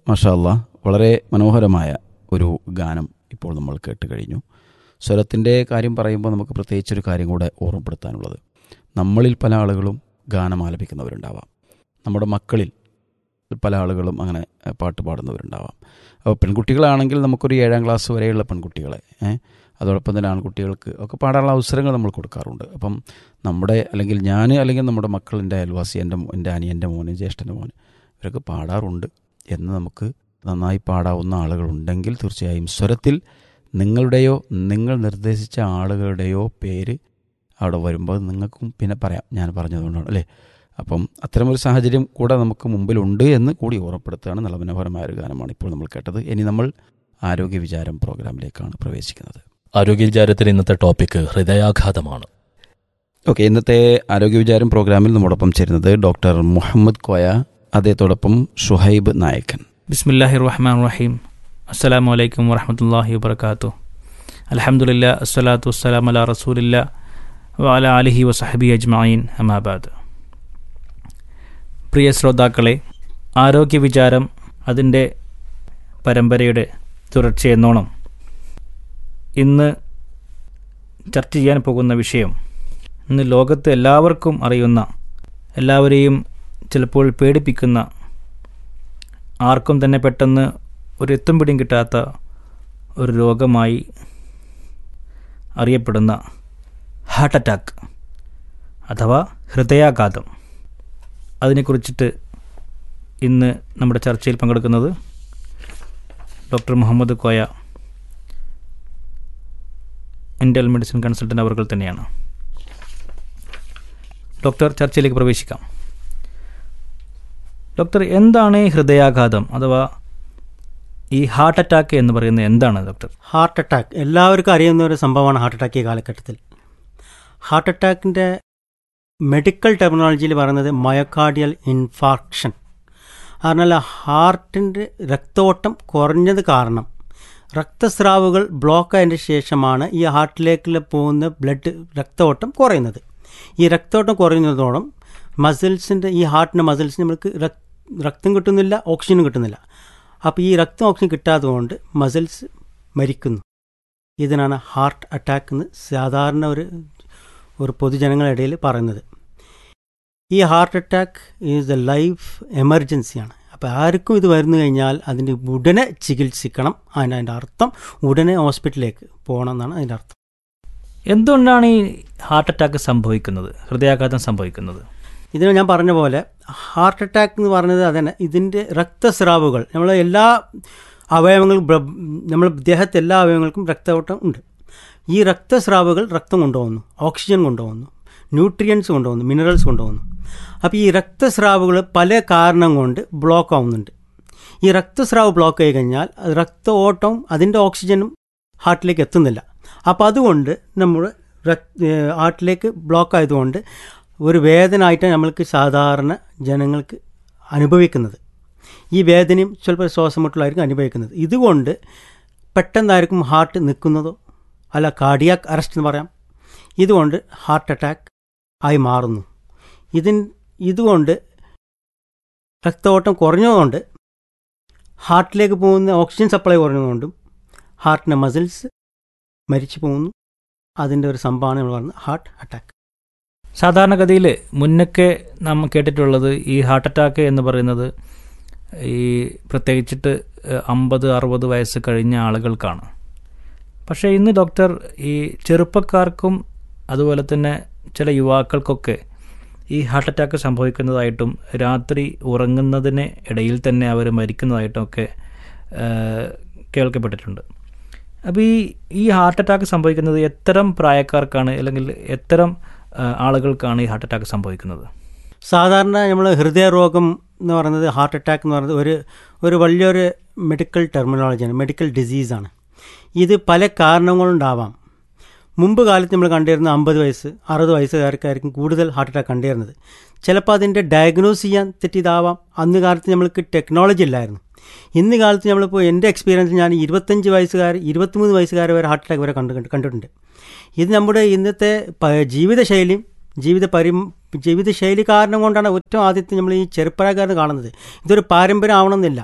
മഷാല്ല വളരെ മനോഹരമായ ഒരു ഗാനം ഇപ്പോൾ നമ്മൾ കേട്ട് കഴിഞ്ഞു സ്വരത്തിൻ്റെ കാര്യം പറയുമ്പോൾ നമുക്ക് പ്രത്യേകിച്ചൊരു കാര്യം കൂടെ ഓർമ്മപ്പെടുത്താനുള്ളത് നമ്മളിൽ പല ആളുകളും ഗാനം ആലപിക്കുന്നവരുണ്ടാവാം നമ്മുടെ മക്കളിൽ പല ആളുകളും അങ്ങനെ എഹ്, പാട്ട് പാടുന്നവരുണ്ടാവാം അപ്പോൾ പെൺകുട്ടികളാണെങ്കിൽ നമുക്കൊരു ഏഴാം ക്ലാസ് വരെയുള്ള പെൺകുട്ടികളെ ഏഹ്, അതോടൊപ്പം തന്നെ ആൺകുട്ടികൾക്ക് ഒക്കെ പാടാനുള്ള അവസരങ്ങൾ നമ്മൾ കൊടുക്കാറുണ്ട് അപ്പം നമ്മുടെ അല്ലെങ്കിൽ ഞാൻ അല്ലെങ്കിൽ നമ്മുടെ മക്കൾ എൻ്റെ അയൽവാസി എൻ്റെ മോ- എൻ്റെ അനിയൻ്റെ മോന് ജ്യേഷ്ഠൻ്റെ മോന് ഇവരൊക്കെ പാടാറുണ്ട് എന്ന് നമുക്ക് നന്നായി പാടാവുന്ന ആളുകളുണ്ടെങ്കിൽ തീർച്ചയായും സ്വരത്തിൽ നിങ്ങളുടെയോ നിങ്ങൾ നിർദ്ദേശിച്ച ആളുകളുടെയോ പേര് അവിടെ വരുമ്പോൾ നിങ്ങൾക്കും പിന്നെ പറയാം ഞാൻ പറഞ്ഞതുകൊണ്ടാണ് അല്ലേ അപ്പം അത്തരമൊരു സാഹചര്യം കൂടെ നമുക്ക് മുമ്പിലുണ്ട് എന്ന് കൂടി ഓർമ്മപ്പെടുത്തുകയാണ് നല്ല മനോഹരമായ ഒരു ഗാനമാണ് ഇപ്പോൾ നമ്മൾ കേട്ടത് ഇനി നമ്മൾ ആരോഗ്യ വിചാരം പ്രോഗ്രാമിലേക്കാണ് പ്രവേശിക്കുന്നത് ആരോഗ്യ വിചാരത്തിൽ ഇന്നത്തെ ടോപ്പിക്ക് ഹൃദയാഘാതമാണ് ഓക്കെ ഇന്നത്തെ ആരോഗ്യ വിചാരം പ്രോഗ്രാമിൽ നമ്മോടൊപ്പം ചേരുന്നത് ഡോക്ടർ മുഹമ്മദ് കോയ അദ്ദേഹത്തോടൊപ്പം ഷുഹൈബ് നായക്കൻ ബിസ്മില്ലാഹി റഹ്മാൻ റഹീം അസ്സലാമു അലൈക്കും വറഹമത്തല്ലാഹി വബർക്കാത്തു അലഹമുല്ല അസ്സലാത്തു വസ്സലാം അല റസൂലില്ല വഅല അലിഹി വസഹബി അജ്മഈൻ അമാബാദ് പ്രിയ ശ്രോതാക്കളെ ആരോഗ്യ വിചാരം അതിൻ്റെ പരമ്പരയുടെ തുടർച്ചയെന്നോണം ഇന്ന് ചർച്ച ചെയ്യാൻ പോകുന്ന വിഷയം ഇന്ന് ലോകത്ത് എല്ലാവർക്കും അറിയുന്ന എല്ലാവരെയും ചിലപ്പോൾ പേടിപ്പിക്കുന്ന ആർക്കും തന്നെ പെട്ടെന്ന് ഒരു എത്തും പിടിയും കിട്ടാത്ത ഒരു രോഗമായി അറിയപ്പെടുന്ന ഹാർട്ട് അറ്റാക്ക് അഥവാ ഹൃദയാഘാതം അതിനെക്കുറിച്ചിട്ട് ഇന്ന് നമ്മുടെ ചർച്ചയിൽ പങ്കെടുക്കുന്നത് doctor Muhammad Koya internal medicine consultant അവർ തന്നെയാണ് ഡോക്ടർ ചർച്ചയിലേക്ക് പ്രവേശിക്കാം ഡോക്ടർ എന്താണ് ഈ ഹൃദയാഘാതം അഥവാ ഈ ഹാർട്ട് അറ്റാക്ക് എന്ന് പറയുന്നത് എന്താണ് ഡോക്ടർ ഹാർട്ട് അറ്റാക്ക് എല്ലാവർക്കും അറിയുന്ന ഒരു സംഭവമാണ് ഹാർട്ട് അറ്റാക്ക് ഈ കാലഘട്ടത്തിൽ ഹാർട്ട് അറ്റാക്കിൻ്റെ മെഡിക്കൽ ടെക്നോളജിയിൽ പറയുന്നത് മയോകാർഡിയൽ ഇൻഫാർക്ഷൻ പറഞ്ഞാൽ ഹാർട്ടിൻ്റെ രക്തോട്ടം കുറഞ്ഞത് കാരണം രക്തസ്രാവുകൾ ബ്ലോക്ക് ആയതിൻ്റെ ശേഷമാണ് ഈ ഹാർട്ടിലേക്ക് പോകുന്ന ബ്ലഡ് രക്തോട്ടം കുറയുന്നത് ഈ രക്തോട്ടം കുറയുന്നതോളം മസിൽസിൻ്റെ ഈ ഹാർട്ടിൻ്റെ മസിൽസിന് നമുക്ക് രക്- രക്തം കിട്ടുന്നില്ല ഓക്സിജനും കിട്ടുന്നില്ല അപ്പോൾ ഈ രക്തം ഓക്സിജൻ കിട്ടാത്തത് കൊണ്ട് മസിൽസ് മരിക്കുന്നു ഇതിനാണ് ഹാർട്ട് അറ്റാക്ക് എന്ന് സാധാരണ ഒരു ഒരു പൊതുജനങ്ങളുടെ ഇടയിൽ പറയുന്നത് ഈ heart attack is a life എമർജൻസിയാണ് അപ്പോൾ ആർക്കും ഇത് വരുന്നു കഴിഞ്ഞാൽ അതിൻ്റെ ഉടനെ ചികിത്സിക്കണം അതിന് അതിൻ്റെ അർത്ഥം ഉടനെ ഹോസ്പിറ്റലിലേക്ക് പോകണം എന്നാണ് അതിൻ്റെ അർത്ഥം എന്തുകൊണ്ടാണ് ഈ ഹാർട്ട് അറ്റാക്ക് സംഭവിക്കുന്നത് ഹൃദയാഘാതം സംഭവിക്കുന്നത് ഇതിന് ഞാൻ പറഞ്ഞ പോലെ ഹാർട്ട് അറ്റാക്ക് എന്ന് പറഞ്ഞത് അതന്നെ ഇതിൻ്റെ രക്തസ്രാവുകൾ നമ്മൾ എല്ലാ അവയവങ്ങളും ബ്ര- നമ്മൾ ദേഹത്തെ എല്ലാ അവയവങ്ങൾക്കും രക്തയോട്ടം ഉണ്ട് ഈ രക്തസ്രാവുകൾ രക്തം കൊണ്ടുപോകുന്നു ഓക്സിജൻ കൊണ്ടുപോകുന്നു ന്യൂട്രിയൻസ് കൊണ്ടുപോകുന്നു മിനറൽസ് കൊണ്ടുപോകുന്നു അപ്പോൾ ഈ രക്തസ്രാവുകൾ പല കാരണം കൊണ്ട് ബ്ലോക്ക് ആവുന്നുണ്ട് ഈ രക്തസ്രാവ് ബ്ലോക്ക് ആയി കഴിഞ്ഞാൽ അത് രക്ത ഓട്ടവും അതിൻ്റെ ഓക്സിജനും ഹാർട്ടിലേക്ക് എത്തുന്നില്ല അപ്പോൾ അതുകൊണ്ട് നമ്മൾ ഹാർട്ടിലേക്ക് ബ്ലോക്ക് ആയതുകൊണ്ട് ഒരു വേദന ആയിട്ടാണ് നമ്മൾക്ക് സാധാരണ ജനങ്ങൾക്ക് അനുഭവിക്കുന്നത് ഈ വേദനയും ചിലപ്പോൾ ശ്വാസമുട്ടലായിരിക്കും അനുഭവിക്കുന്നത് ഇതുകൊണ്ട് പെട്ടെന്നായിരിക്കും ഹാർട്ട് നിൽക്കുന്നതോ അല്ല കാർഡിയാക് അറസ്റ്റ് എന്ന് പറയാം ഇതുകൊണ്ട് ഹാർട്ട് അറ്റാക്ക് ആയി മാറുന്നു ഇതിൻ ഇതുകൊണ്ട് രക്തഓട്ടം കുറഞ്ഞതുകൊണ്ട് ഹാർട്ടിലേക്ക് പോകുന്ന ഓക്സിജൻ സപ്ലൈ കുറഞ്ഞതുകൊണ്ടും ഹാർട്ടിൻ്റെ മസിൽസ് മരിച്ചു പോകുന്നു അതിൻ്റെ ഒരു സംഭവമാണ് നമ്മൾ പറയുന്നത് ഹാർട്ട് അറ്റാക്ക് സാധാരണഗതിയിൽ മുന്നൊക്കെ നാം കേട്ടിട്ടുള്ളത് ഈ ഹാർട്ട് അറ്റാക്ക് എന്ന് പറയുന്നത് ഈ പ്രത്യേകിച്ചിട്ട് അമ്പത് അറുപത് വയസ്സ് കഴിഞ്ഞ ആളുകൾക്കാണ് പക്ഷേ ഇന്ന് ഡോക്ടർ ഈ ചെറുപ്പക്കാർക്കും അതുപോലെ തന്നെ ചില യുവാക്കൾക്കൊക്കെ ഈ ഹാർട്ട് അറ്റാക്ക് സംഭവിക്കുന്നതായിട്ടും രാത്രി ഉറങ്ങുന്നതിന് ഇടയിൽ തന്നെ അവർ മരിക്കുന്നതായിട്ടും ഒക്കെ ഏഹ്, കേൾക്കപ്പെട്ടിട്ടുണ്ട് അപ്പോൾ ഈ ഈ ഹാർട്ട് അറ്റാക്ക് സംഭവിക്കുന്നത് എത്തരം പ്രായക്കാർക്കാണ് അല്ലെങ്കിൽ എത്തരം ആ, ആളുകൾക്കാണ് ഈ ഹാർട്ട് അറ്റാക്ക് സംഭവിക്കുന്നത് സാധാരണ നമ്മൾ ഹൃദയരോഗം എന്ന് പറയുന്നത് ഹാർട്ട് അറ്റാക്ക് എന്ന് പറയുന്നത് ഒരു ഒരു വലിയൊരു മെഡിക്കൽ ടെർമിനോളജിയാണ് മെഡിക്കൽ ഡിസീസാണ് ഇത് പല കാരണങ്ങളുണ്ടാവാം മുമ്പ് കാലത്ത് നമ്മൾ കണ്ടിരുന്ന അമ്പത് വയസ്സ് അറുപത് വയസ്സുകാർക്കായിരിക്കും കൂടുതൽ ഹാർട്ട് അറ്റാക്ക് കണ്ടിരുന്നത് ചിലപ്പോൾ അതിൻ്റെ ഡയഗ്നോസ് ചെയ്യാൻ തെറ്റിയതാവാം അന്ന് കാലത്ത് നമ്മൾക്ക് ടെക്നോളജി ഇല്ലായിരുന്നു ഇന്ന് കാലത്ത് നമ്മളിപ്പോൾ എൻ്റെ എക്സ്പീരിയൻസ് ഞാൻ ഇരുപത്തഞ്ച് വയസ്സുകാർ ഇരുപത്തിമൂന്ന് വയസ്സുകാർ വരെ ഹാർട്ട് അറ്റാക്ക് വരെ കണ്ടു കണ്ട് കണ്ടിട്ടുണ്ട് ഇത് നമ്മുടെ ഇന്നത്തെ പ- ജീവിതശൈലിയും ജീവിത പരി ജീവിതശൈലി കാരണം കൊണ്ടാണ് ഏറ്റവും ആദ്യത്തെ നമ്മൾ ഈ ചെറുപ്പക്കാരന് കാണുന്നത് ഇതൊരു പാരമ്പര്യം ആവണമെന്നില്ല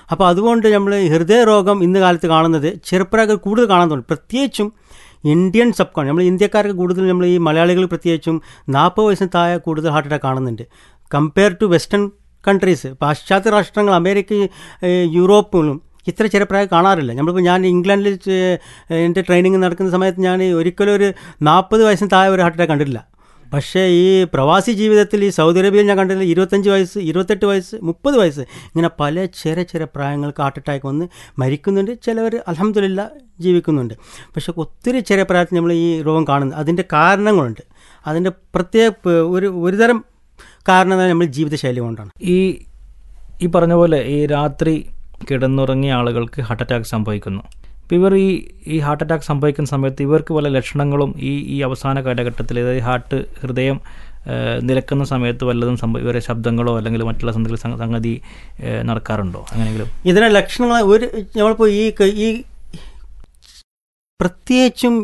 അപ്പോൾ അതുകൊണ്ട് നമ്മൾ ഹൃദയരോഗം ഇന്ന് കാലത്ത് കാണുന്നത് ചെറുപ്പക്കാർക്ക് കൂടുതൽ കാണാൻ തുടങ്ങി പ്രത്യേകിച്ചും ഇന്ത്യൻ സബ് കോൺ നമ്മൾ ഇന്ത്യക്കാർക്ക് കൂടുതൽ നമ്മൾ ഈ മലയാളികൾ പ്രത്യേകിച്ചും നാൽപ്പത് വയസ്സിന് താഴെ കൂടുതൽ ഹാർട്ട് അറ്റാക്ക് കാണുന്നുണ്ട് കമ്പയർ ടു വെസ്റ്റേൺ കൺട്രീസ് പാശ്ചാത്യ രാഷ്ട്രങ്ങൾ അമേരിക്ക ഏഹ്, യൂറോപ്പിലും ഇത്ര ചെറുപ്രായം കാണാറില്ല നമ്മളിപ്പോൾ ഞാൻ ഇംഗ്ലണ്ടിൽ ചെ- എൻ്റെ ട്രെയിനിങ് നടക്കുന്ന സമയത്ത് ഞാൻ ഒരിക്കലും ഒരു നാൽപ്പത് വയസ്സിന് താഴെ ഒരു ഹാർട്ട് അറ്റാക്ക് കണ്ടിട്ടില്ല പക്ഷേ ഈ പ്രവാസി ജീവിതത്തിൽ ഈ സൗദി അറേബ്യയിൽ ഞാൻ കണ്ടില്ല ഇരുപത്തഞ്ച് വയസ്സ് ഇരുപത്തെട്ട് വയസ്സ് മുപ്പത് വയസ്സ് ഇങ്ങനെ പല ചെറിയ ചെറിയ പ്രായങ്ങൾക്ക് ഹാർട്ട് അറ്റാക്ക് വന്ന് മരിക്കുന്നുണ്ട് ചിലവർ അലഹമില്ല ജീവിക്കുന്നുണ്ട് പക്ഷേ ഒത്തിരി ചെറിയ പ്രായത്തിൽ നമ്മൾ ഈ രോഗം കാണുന്നത് അതിൻ്റെ കാരണങ്ങളുണ്ട് അതിൻ്റെ പ്രത്യേക പ- ഒരു ഒരുതരം കാരണം എന്ന് പറഞ്ഞാൽ നമ്മൾ ജീവിതശൈലി കൊണ്ടാണ് ഈ ഈ പറഞ്ഞ പോലെ ഈ രാത്രി കിടന്നുറങ്ങിയ ആളുകൾക്ക് ഹാർട്ട് അറ്റാക്ക് സംഭവിക്കുന്നു അപ്പോൾ ഇവർ ഈ ഈ ഹാർട്ട് അറ്റാക്ക് സംഭവിക്കുന്ന സമയത്ത് ഇവർക്ക് പല ലക്ഷണങ്ങളും ഈ ഈ അവസാന കാലഘട്ടത്തിൽ അതായത് ഹാർട്ട് ഹൃദയം ആ, നിലക്കുന്ന സമയത്ത് വല്ലതും സംഭവ ഇവരെ ശബ്ദങ്ങളോ അല്ലെങ്കിൽ മറ്റുള്ള എന്തെങ്കിലും സംഗ- സംഗതി ആ, നടക്കാറുണ്ടോ അങ്ങനെയെങ്കിലും ഇതിനെ ലക്ഷണങ്ങൾ ഒരു നമ്മളിപ്പോൾ ഈ ക- ഈ പ്രത്യേകിച്ചും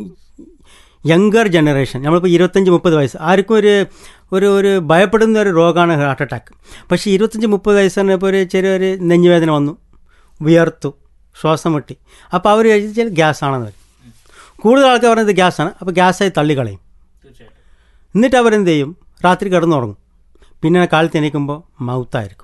യങ്കർ ജനറേഷൻ നമ്മളിപ്പോൾ ഇരുപത്തഞ്ച് മുപ്പത് വയസ്സ് ആർക്കും ഒരു ഒരു ഒരു ഭയപ്പെടുന്ന ഒരു രോഗമാണ് ഹാർട്ട് അറ്റാക്ക് പക്ഷേ ഇരുപത്തഞ്ച് മുപ്പത് വയസ്സാണ് ഇപ്പോൾ ഒരു ചെറിയൊരു നെഞ്ഞുവേദന വന്നു വിയർത്തു ശ്വാസം മുട്ടി അപ്പോൾ അവർ കഴിച്ചാൽ ഗ്യാസ് ആണെന്ന് പറയും കൂടുതൽ ആൾക്കാർ പറയുന്നത് ഗ്യാസാണ് അപ്പോൾ ഗ്യാസായി തള്ളിക്കളയും എന്നിട്ട് അവരെന്ത് ചെയ്യും രാത്രി കിടന്നുറങ്ങും പിന്നെ കാലത്ത് എണീക്കുമ്പോൾ മൗത്തായിരിക്കും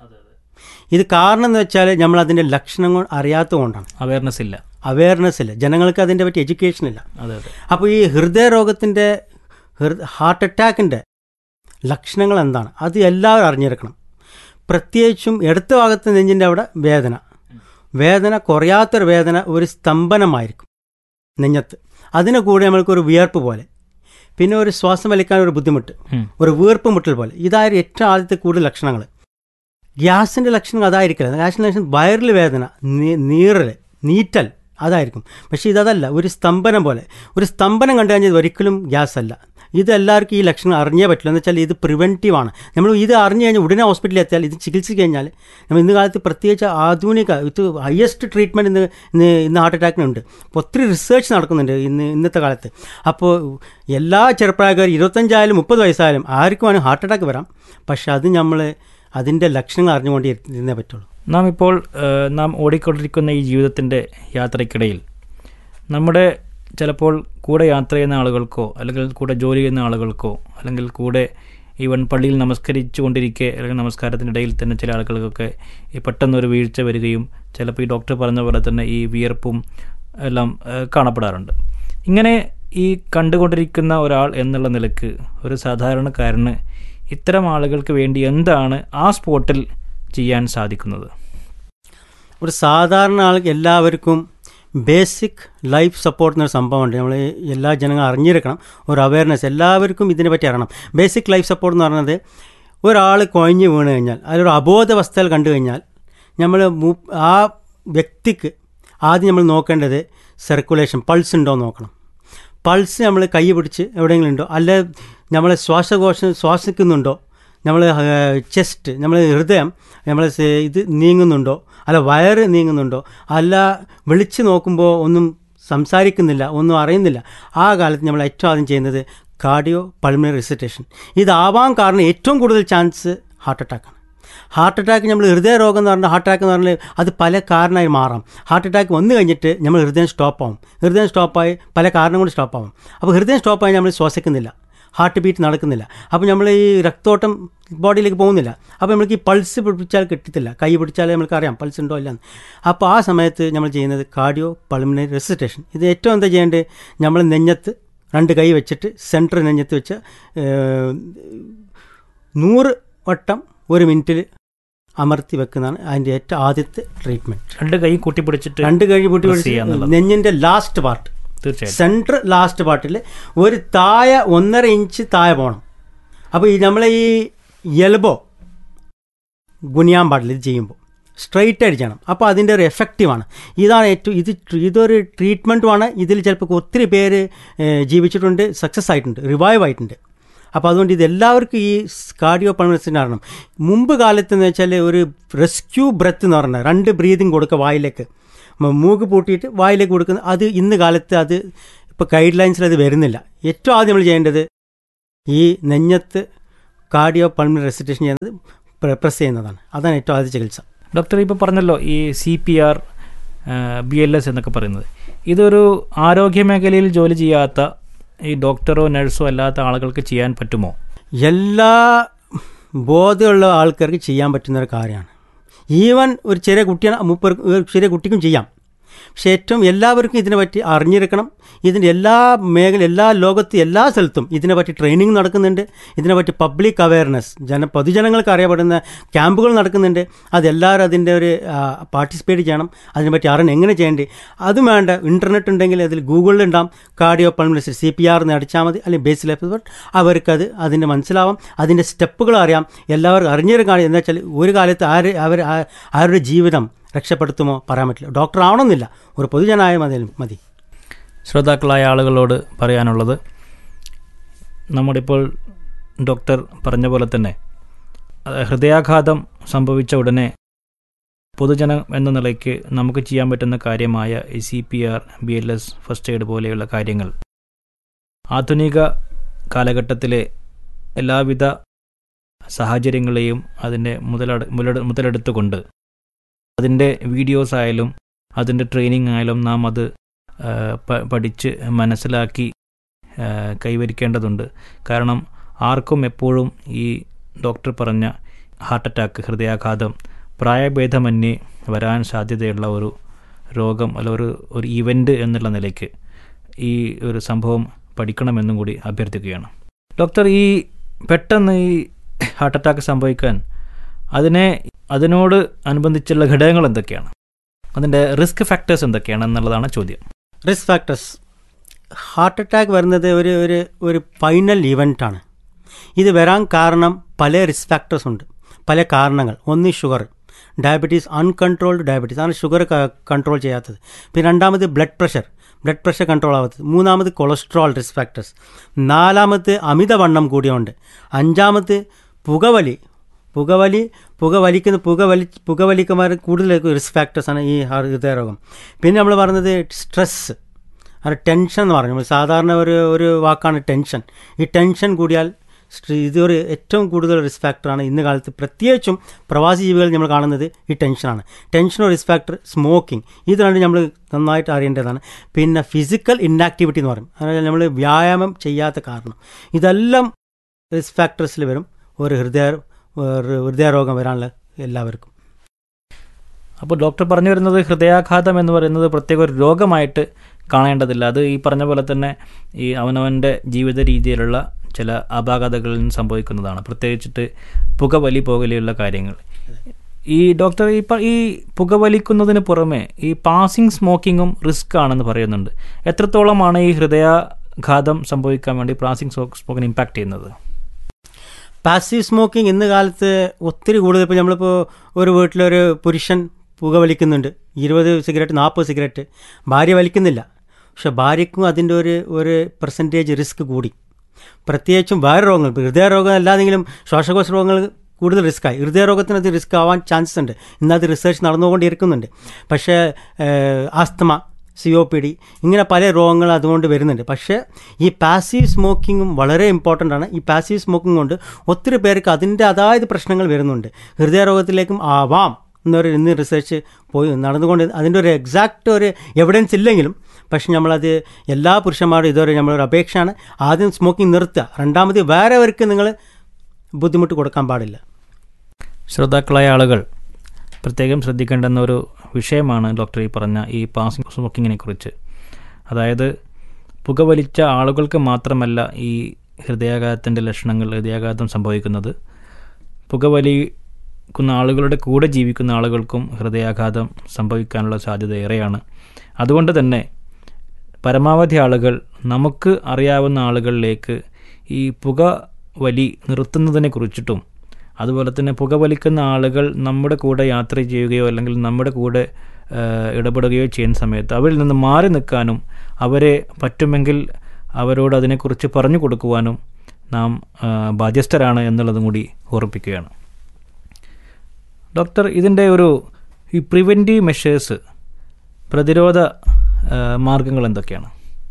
ഇത് കാരണം എന്ന് വെച്ചാൽ നമ്മൾ അതിൻ്റെ ലക്ഷണങ്ങൾ അറിയാത്തത് കൊണ്ടാണ് അവയർനെസ് ഇല്ല അവയർനെസ് ഇല്ല ജനങ്ങൾക്ക് അതിൻ്റെ പറ്റി എഡ്യൂക്കേഷൻ ഇല്ല അതെ അതെ അപ്പോൾ ഈ ഹൃദയരോഗത്തിൻ്റെ ഹാർട്ട് അറ്റാക്കിൻ്റെ ലക്ഷണങ്ങൾ എന്താണ് അത് എല്ലാവരും അറിഞ്ഞിരിക്കണം പ്രത്യേകിച്ചും ഇടത്ത ഭാഗത്ത് നെഞ്ചിൻ്റെ അവിടെ വേദന വേദന കുറയാത്തൊരു വേദന ഒരു സ്തംഭനമായിരിക്കും നെഞ്ഞത്ത് അതിന് കൂടെ നമ്മൾക്കൊരു വിയർപ്പ് പോലെ പിന്നെ ഒരു ശ്വാസം വലിക്കാൻ ഒരു ബുദ്ധിമുട്ട് ഉം. ഒരു വീർപ്പ് മുട്ടൽ പോലെ ഇതായിരുന്നു ഏറ്റവും ആദ്യത്തെ കൂടുതൽ ലക്ഷണങ്ങൾ ഗ്യാസിൻ്റെ ലക്ഷണം അതായിരിക്കില്ല ഗ്യാസിൻ്റെ ലക്ഷണം വയറിൽ വേദന നീ- നീറൽ നീറ്റൽ അതായിരിക്കും പക്ഷേ ഇതല്ല ഒരു സ്തംഭനം പോലെ ഒരു സ്തംഭനം കണ്ടു കഴിഞ്ഞാൽ ഇത് ഒരിക്കലും ഗ്യാസ് അല്ല ഇത് എല്ലാവർക്കും ഈ ലക്ഷണം അറിഞ്ഞേ പറ്റില്ല എന്ന് വെച്ചാൽ ഇത് പ്രിവെൻറ്റീവ് ആണ് നമ്മൾ ഇത് അറിഞ്ഞു കഴിഞ്ഞാൽ ഉടനെ ഹോസ്പിറ്റലിൽ എത്തിയാൽ ഇത് ചികിത്സിച്ച് കഴിഞ്ഞാൽ നമ്മൾ ഇന്ന് കാലത്ത് പ്രത്യേകിച്ച് ആധുനിക ഇത് ഹയസ്റ്റ് ട്രീറ്റ്മെൻറ്റ് ഇന്ന് ഇന്ന് ഇന്ന് ഹാർട്ട് അറ്റാക്കിനുണ്ട് അപ്പോൾ ഒത്തിരി റിസർച്ച് നടക്കുന്നുണ്ട് ഇന്ന് ഇന്നത്തെ കാലത്ത് അപ്പോൾ എല്ലാ ചെറുപ്രായക്കാരും ഇരുപത്തഞ്ചായാലും മുപ്പത് വയസ്സായാലും ആർക്കും വേണം ഹാർട്ട് അറ്റാക്ക് വരാം പക്ഷെ അത് നമ്മൾ അതിൻ്റെ ലക്ഷണങ്ങൾ അറിഞ്ഞുകൊണ്ട് ഇരുന്നേ പറ്റുള്ളൂ നാം ഇപ്പോൾ ഏഹ്, നാം ഓടിക്കൊണ്ടിരിക്കുന്ന ഈ ജീവിതത്തിൻ്റെ യാത്രയ്ക്കിടയിൽ നമ്മുടെ ചിലപ്പോൾ കൂടെ യാത്ര ചെയ്യുന്ന ആളുകൾക്കോ അല്ലെങ്കിൽ കൂടെ ജോലി ചെയ്യുന്ന ആളുകൾക്കോ അല്ലെങ്കിൽ കൂടെ ഈവൻ പള്ളിയിൽ നമസ്കരിച്ചു കൊണ്ടിരിക്കെ അല്ലെങ്കിൽ നമസ്കാരത്തിനിടയിൽ തന്നെ ചില ആളുകൾക്കൊക്കെ ഈ പെട്ടെന്നൊരു വീഴ്ച വരികയും ചിലപ്പോൾ ഈ ഡോക്ടർ പറഞ്ഞ പോലെ തന്നെ ഈ വിയർപ്പും എല്ലാം ഏഹ്, കാണപ്പെടാറുണ്ട് ഇങ്ങനെ ഈ കണ്ടുകൊണ്ടിരിക്കുന്ന ഒരാൾ എന്നുള്ള നിലക്ക് ഒരു സാധാരണക്കാരന് ഇത്തരം ആളുകൾക്ക് വേണ്ടി എന്താണ് ആ സ്പോട്ടിൽ ചെയ്യാൻ സാധിക്കുന്നത് ഒരു സാധാരണ ആൾക്ക് എല്ലാവർക്കും ബേസിക് ലൈഫ് സപ്പോർട്ട് എന്നൊരു സംഭവമുണ്ട് നമ്മൾ എല്ലാ ജനങ്ങളും അറിഞ്ഞിരിക്കണം ഒരു അവയർനെസ് എല്ലാവർക്കും ഇതിനെപ്പറ്റി അറിയണം ബേസിക് ലൈഫ് സപ്പോർട്ട് എന്ന് പറയുന്നത് ഒരാൾ കുഴഞ്ഞ് വീണ് കഴിഞ്ഞാൽ അതിലൊരു അബോധാവസ്ഥയിൽ കണ്ടു കഴിഞ്ഞാൽ നമ്മൾ ആ വ്യക്തിക്ക് ആദ്യം നമ്മൾ നോക്കേണ്ടത് സർക്കുലേഷൻ പൾസ് ഉണ്ടോ എന്ന് നോക്കണം പൾസ് നമ്മൾ കൈ പിടിച്ച് എവിടെയെങ്കിലും ഉണ്ടോ അല്ല നമ്മളെ ശ്വാസകോശം ശ്വാസിക്കുന്നുണ്ടോ നമ്മൾ ചെസ്റ്റ് നമ്മൾ ഹൃദയം നമ്മൾ ഇത് നീങ്ങുന്നുണ്ടോ അല്ല വയറ് നീങ്ങുന്നുണ്ടോ അല്ല വിളിച്ച് നോക്കുമ്പോൾ ഒന്നും സംസാരിക്കുന്നില്ല ഒന്നും അറിയുന്നില്ല ആ കാലത്ത് നമ്മൾ ഏറ്റവും ആദ്യം ചെയ്യുന്നത് കാർഡിയോ പൾമിനറി റിസിറ്റേഷൻ ഇതാവാൻ കാരണം ഏറ്റവും കൂടുതൽ ചാൻസ് ഹാർട്ട് അറ്റാക്കാണ് ഹാർട്ട് അറ്റാക്ക് നമ്മൾ ഹൃദയരോഗം എന്ന് പറഞ്ഞാൽ ഹാർട്ട് അറ്റാക്ക് എന്ന് പറഞ്ഞാൽ അത് പല കാരണമായി മാറാം ഹാർട്ട് അറ്റാക്ക് വന്നു കഴിഞ്ഞിട്ട് നമ്മൾ ഹൃദയം സ്റ്റോപ്പാവും ഹൃദയം സ്റ്റോപ്പായി പല കാരണം കൊണ്ട് സ്റ്റോപ്പാവും അപ്പോൾ ഹൃദയം സ്റ്റോപ്പായി നമ്മൾ ശ്വസിക്കുന്നില്ല ഹാർട്ട് ബീറ്റ് നടക്കുന്നില്ല അപ്പോൾ നമ്മൾ ഈ രക്തോട്ടം ബോഡിയിലേക്ക് പോകുന്നില്ല അപ്പോൾ നമുക്ക് ഈ പൾസ് പിടിച്ചാൽ കിട്ടത്തില്ല കൈ പിടിച്ചാൽ നമുക്ക് അറിയാം പൾസ് ഉണ്ടോ ഇല്ലെന്ന് അപ്പോൾ ആ സമയത്ത് നമ്മൾ ചെയ്യുന്നത് കാർഡിയോ പൾമിനറി റെസിറ്റേഷൻ ഇത് ഏറ്റവും എന്താ ചെയ്യേണ്ടത് നമ്മൾ നെഞ്ഞത്ത് രണ്ട് കൈ വെച്ചിട്ട് സെൻറ്റർ നെഞ്ഞത്ത് വെച്ച് ഏഹ്, നൂറ് വട്ടം ഒരു മിനിറ്റിൽ അമർത്തി വെക്കുന്നതാണ് അതിൻ്റെ ഏറ്റവും ആദ്യത്തെ ട്രീറ്റ്മെൻറ്റ് രണ്ട് കൈ കൂട്ടിപ്പിടിച്ചിട്ട് രണ്ട് കൈ പൂട്ടി press പിടിച്ച് ചെയ്യാന്നുള്ളത്. നെഞ്ഞിൻ്റെ ലാസ്റ്റ് പാർട്ട് തീർച്ചയായിട്ടും സെൻറ്റർ ലാസ്റ്റ് പാർട്ടിൽ ഒരു താഴെ ഒന്നര ഇഞ്ച് താഴെ പോകണം അപ്പോൾ ഈ നമ്മളെ ഈ എൽബോ ഗുനിയാൻ പാടില്ല ഇത് ചെയ്യുമ്പോൾ സ്ട്രെയിറ്റ് ആയിട്ട് ചെയ്യണം അപ്പോൾ അതിൻ്റെ ഒരു എഫക്റ്റീവാണ് ഇതാണ് ഏറ്റവും ഇത് ട്രീ- ഇതൊരു ട്രീറ്റ്മെൻറ്റുമാണ് ഇതിൽ ചിലപ്പോൾ ഒത്തിരി പേര് ഏഹ്, ജീവിച്ചിട്ടുണ്ട് സക്സസ് ആയിട്ടുണ്ട് റിവൈവ് ആയിട്ടുണ്ട് അപ്പോൾ അതുകൊണ്ട് ഇത് എല്ലാവർക്കും ഈ കാർഡിയോ പൾമനസിന് അറിയണം മുമ്പ് കാലത്ത് എന്ന് വെച്ചാൽ ഒരു റെസ്ക്യൂ ബ്രെത്ത് എന്ന് പറഞ്ഞാൽ രണ്ട് ബ്രീതിങ് കൊടുക്കുക വായിലേക്ക് മ- മൂക്ക് പൂട്ടിയിട്ട് വായിലേക്ക് കൊടുക്കുന്ന അത് ഇന്ന് കാലത്ത് അത് ഇപ്പോൾ ഗൈഡ് ലൈൻസിൽ അത് വരുന്നില്ല ഏറ്റവും ആദ്യം നമ്മൾ ചെയ്യേണ്ടത് ഈ നെഞ്ഞത്ത് കാർഡിയോ പൾമിനറി റെസിറ്റേഷൻ ചെയ്യുന്നത് പ്രസ് ചെയ്യുന്നതാണ് അതാണ് ഏറ്റവും ആദ്യ ചികിത്സ ഡോക്ടർ ഇപ്പോൾ പറഞ്ഞല്ലോ ഈ C P R B L S എന്നൊക്കെ പറയുന്നത് ഇതൊരു ആരോഗ്യ മേഖലയിൽ ജോലി ചെയ്യാത്ത ഈ ഡോക്ടറോ നഴ്സോ അല്ലാത്ത ആളുകൾക്ക് ചെയ്യാൻ പറ്റുമോ എല്ലാ ബോധമുള്ള ആൾക്കാർക്ക് ചെയ്യാൻ പറ്റുന്ന ഒരു കാര്യമാണ് ഈവൻ ഒരു ചെറിയ കുട്ടിയെ മുപ്പർ ഒരു ചെറിയ കുട്ടിക്കും ചെയ്യാം പക്ഷെ ഏറ്റവും എല്ലാവർക്കും ഇതിനെപ്പറ്റി അറിഞ്ഞിരിക്കണം ഇതിൻ്റെ എല്ലാ മേഖല എല്ലാ ലോകത്ത് എല്ലാ സ്ഥലത്തും ഇതിനെപ്പറ്റി ട്രെയിനിങ് നടക്കുന്നുണ്ട് ഇതിനെപ്പറ്റി പബ്ലിക് അവയർനെസ് ജന പൊതുജനങ്ങൾക്ക് അറിയപ്പെടുന്ന ക്യാമ്പുകൾ നടക്കുന്നുണ്ട് അതെല്ലാവരും അതിൻ്റെ ഒരു പാർട്ടിസിപ്പേറ്റ് ചെയ്യണം അതിനെപ്പറ്റി അറിയണം എങ്ങനെ ചെയ്യേണ്ടത് അതും വേണ്ട ഇൻ്റർനെറ്റ് ഉണ്ടെങ്കിൽ അതിൽ ഗൂഗിളിൽ ഉണ്ടാവും കാർഡിയോ പൾമിനിസ്റ്റ് സി പി ആർ എന്ന് അടിച്ചാൽ മതി അല്ലെങ്കിൽ ബേസിൽ എപ്പിസോഡ് അവർക്കത് അതിൻ്റെ മനസ്സിലാവാം അതിൻ്റെ സ്റ്റെപ്പുകൾ അറിയാം എല്ലാവർക്കും അറിഞ്ഞൊരു കാര്യം എന്താ വെച്ചാൽ ഒരു കാലത്ത് ആര് അവർ ആ- ആരുടെ ജീവിതം രക്ഷപ്പെടുത്തുമോ പറയാൻ പറ്റില്ല ഡോക്ടർ ആവണമെന്നില്ല ഒരു പൊതുജനായ മതി മതി ശ്രോതാക്കളായ ആളുകളോട് പറയാനുള്ളത് നമ്മളിപ്പോൾ ഡോക്ടർ പറഞ്ഞ പോലെ തന്നെ അത് ഹൃദയാഘാതം സംഭവിച്ച ഉടനെ പൊതുജനം എന്ന നിലയ്ക്ക് നമുക്ക് ചെയ്യാൻ പറ്റുന്ന കാര്യമായ ഈ C P R B L S first aid പോലെയുള്ള കാര്യങ്ങൾ ആധുനിക കാലഘട്ടത്തിലെ എല്ലാവിധ സാഹചര്യങ്ങളെയും അതിൻ്റെ മുതലെടു മുതലെടു മുതലെടുത്തുകൊണ്ട് അതിൻ്റെ വീഡിയോസ് ആയാലും അതിൻ്റെ ട്രെയിനിങ് ആയാലും നാം അത് ആ, പ- പഠിച്ച് മനസ്സിലാക്കി ആ, കൈവരിക്കേണ്ടതുണ്ട് കാരണം ആർക്കും എപ്പോഴും ഈ ഡോക്ടർ പറഞ്ഞ ഹാർട്ട് അറ്റാക്ക് ഹൃദയാഘാതം പ്രായഭേദമന്യേ വരാൻ സാധ്യതയുള്ള ഒരു രോഗം അല്ല ഒരു ഒരു ഇവൻ്റ് എന്നുള്ള നിലയ്ക്ക് ഈ ഒരു സംഭവം പഠിക്കണമെന്നും കൂടി അഭ്യർത്ഥിക്കുകയാണ് ഡോക്ടർ ഈ പെട്ടെന്ന് ഈ ഹാർട്ട് അറ്റാക്ക് സംഭവിക്കാൻ അതിനെ അതിനോട് അനുബന്ധിച്ചുള്ള ഘടകങ്ങൾ എന്തൊക്കെയാണ് അതിൻ്റെ റിസ്ക് ഫാക്ടേഴ്സ് എന്തൊക്കെയാണ് എന്നുള്ളതാണ് ചോദ്യം റിസ്ക് ഫാക്ടേഴ്സ് ഹാർട്ട് അറ്റാക്ക് വരുന്നത് ഒരു ഒരു ഒരു ഫൈനൽ ഇവൻ്റാണ് ഇത് വരാൻ കാരണം പല റിസ്ക് ഫാക്ടേഴ്സ് ഉണ്ട് പല കാരണങ്ങൾ ഒന്ന് ഷുഗർ ഡയബറ്റീസ് അൺകൺട്രോൾഡ് ഡയബറ്റീസ് ആണ് ഷുഗർ കൺട്രോൾ ചെയ്യാത്തത് പിന്നെ രണ്ടാമത് blood pressure blood pressure control ആവാത്തത് മൂന്നാമത് കൊളസ്ട്രോൾ റിസ്ക് ഫാക്ടേഴ്സ് നാലാമത് അമിതവണ്ണം കൂടിയുണ്ട് അഞ്ചാമത് പുകവലി പുകവലി പുക വലിക്കുന്ന പുക വലി പുകവലിക്കുമാർ കൂടുതൽ റിസ്ക് ഫാക്ടേഴ്സാണ് ഈ ഹൃ- ഹൃദയരോഗം പിന്നെ നമ്മൾ പറയുന്നത് സ്ട്രെസ്സ് അത് ടെൻഷൻ എന്ന് പറഞ്ഞു നമ്മൾ സാധാരണ ഒരു ഒരു വാക്കാണ് ടെൻഷൻ ഈ ടെൻഷൻ കൂടിയാൽ സ്ട്ര- ഇതൊരു ഏറ്റവും കൂടുതൽ റിസ്ക് ഫാക്ടറാണ് ഇന്ന് കാലത്ത് പ്രത്യേകിച്ചും പ്രവാസി ജീവികൾ നമ്മൾ കാണുന്നത് ഈ ടെൻഷനാണ് ടെൻഷൻ ഒരു റിസ്ക് ഫാക്ടർ സ്മോക്കിംഗ് ഇത് രണ്ട് നമ്മൾ നന്നായിട്ട് അറിയേണ്ടതാണ് പിന്നെ ഫിസിക്കൽ ഇന്നാക്ടിവിറ്റി എന്ന് പറയും അതായത് നമ്മൾ വ്യായാമം ചെയ്യാത്ത കാരണം ഇതെല്ലാം റിസ്ക് ഫാക്ടേഴ്സിൽ വരും ഒരു ഹൃദയ ഒരു ഹൃദയരോഗം വരാനുള്ള എല്ലാവർക്കും അപ്പോൾ ഡോക്ടർ പറഞ്ഞു വരുന്നത് ഹൃദയാഘാതം എന്ന് പറയുന്നത് പ്രത്യേക ഒരു രോഗമായിട്ട് കാണേണ്ടതില്ല അത് ഈ പറഞ്ഞ പോലെ തന്നെ ഈ അവനവൻ്റെ ജീവിത രീതിയിലുള്ള ചില അപാകതകളിൽ നിന്ന് സംഭവിക്കുന്നതാണ് പ്രത്യേകിച്ചിട്ട് പുകവലി പോകലെയുള്ള കാര്യങ്ങൾ ഈ ഡോക്ടർ ഈ പ- ഈ പുകവലിക്കുന്നതിന് പുറമെ ഈ പാസിംഗ് സ്മോക്കിങ്ങും റിസ്ക് ആണെന്ന് പറയുന്നുണ്ട് എത്രത്തോളമാണ് ഈ ഹൃദയാഘാതം സംഭവിക്കാൻ വേണ്ടി പാസിംഗ് സ്മോക്കിന് ഇമ്പാക്ട് ചെയ്യുന്നത് പാസീവ് സ്മോക്കിംഗ് ഇന്ന് കാലത്ത് ഒത്തിരി കൂടുതൽ ഇപ്പോൾ നമ്മളിപ്പോൾ ഒരു വീട്ടിലൊരു പുരുഷൻ പുക വലിക്കുന്നുണ്ട് ഇരുപത് സിഗരറ്റ് നാൽപ്പത് സിഗരറ്റ് ഭാര്യ വലിക്കുന്നില്ല പക്ഷെ ഭാര്യയ്ക്കും അതിൻ്റെ ഒരു ഒരു പെർസെൻറ്റേജ് റിസ്ക് കൂടി പ്രത്യേകിച്ചും വേറെ രോഗങ്ങൾ ഇപ്പോൾ ഹൃദയരോഗം അല്ലാതെങ്കിലും ശ്വാസകോശ രോഗങ്ങൾ കൂടുതൽ റിസ്ക്കായി ഹൃദയരോഗത്തിന് അത് റിസ്ക് ആവാൻ ചാൻസ് ഉണ്ട് ഇന്നത് റിസർച്ച് നടന്നുകൊണ്ടിരിക്കുന്നുണ്ട് പക്ഷേ asthma C O P D ഇങ്ങനെ പല രോഗങ്ങൾ അതുകൊണ്ട് വരുന്നുണ്ട് പക്ഷേ ഈ പാസീവ് സ്മോക്കിങ്ങും വളരെ ഇമ്പോർട്ടൻ്റ് ആണ് ഈ പാസീവ് സ്മോക്കിംഗ് കൊണ്ട് ഒത്തിരി പേർക്ക് അതിൻ്റെ അതായത് പ്രശ്നങ്ങൾ വരുന്നുണ്ട് ഹൃദയരോഗത്തിലേക്കും ആവാം എന്നൊരു ഇന്ന് റിസർച്ച് പോയി നടന്നുകൊണ്ട് അതിൻ്റെ ഒരു എക്സാക്റ്റ് ഒരു എവിഡൻസ് ഇല്ലെങ്കിലും പക്ഷെ നമ്മളത് എല്ലാ പുരുഷന്മാരും ഇതൊരു നമ്മളൊരു അപേക്ഷയാണ് ആദ്യം സ്മോക്കിംഗ് നിർത്തുക രണ്ടാമത് വേറെവർക്ക് നിങ്ങൾ ബുദ്ധിമുട്ട് കൊടുക്കാൻ പാടില്ല ശ്രോതാക്കളായ ആളുകൾ പ്രത്യേകം ശ്രദ്ധിക്കേണ്ടുന്ന ഒരു വിഷയമാണ് ഡോക്ടർ ഈ പറഞ്ഞ ഈ പാസിംഗ് സ്മോക്കിങ്ങിനെ കുറിച്ച് അതായത് പുകവലിച്ച ആളുകൾക്ക് മാത്രമല്ല ഈ ഹൃദയാഘാതത്തിൻ്റെ ലക്ഷണങ്ങൾ ഹൃദയാഘാതം സംഭവിക്കുന്നത് പുകവലിക്കുന്ന ആളുകളുടെ കൂടെ ജീവിക്കുന്ന ആളുകൾക്കും ഹൃദയാഘാതം സംഭവിക്കാനുള്ള സാധ്യത ഏറെയാണ് അതുകൊണ്ട് തന്നെ പരമാവധി ആളുകൾ നമുക്ക് അറിയാവുന്ന ആളുകളിലേക്ക് ഈ പുക വലി നിർത്തുന്നതിനെ കുറിച്ചിട്ടും അതുപോലെ തന്നെ പുകവലിക്കുന്ന ആളുകൾ നമ്മുടെ കൂടെ യാത്ര ചെയ്യുകയോ അല്ലെങ്കിൽ നമ്മുടെ കൂടെ ആ, ഇടപെടുകയോ ചെയ്യുന്ന സമയത്ത് അവരിൽ നിന്ന് മാറി നിൽക്കാനും അവരെ പറ്റുമെങ്കിൽ അവരോട് അതിനെക്കുറിച്ച് പറഞ്ഞു കൊടുക്കുവാനും നാം ആ, ബാധ്യസ്ഥരാണ് എന്നുള്ളതും കൂടി ഓർപ്പിക്കുകയാണ് ഡോക്ടർ ഇതിൻ്റെ ഒരു ഈ പ്രിവെൻറ്റീവ് മെഷേഴ്സ് പ്രതിരോധ ആ, മാർഗങ്ങൾ എന്തൊക്കെയാണ്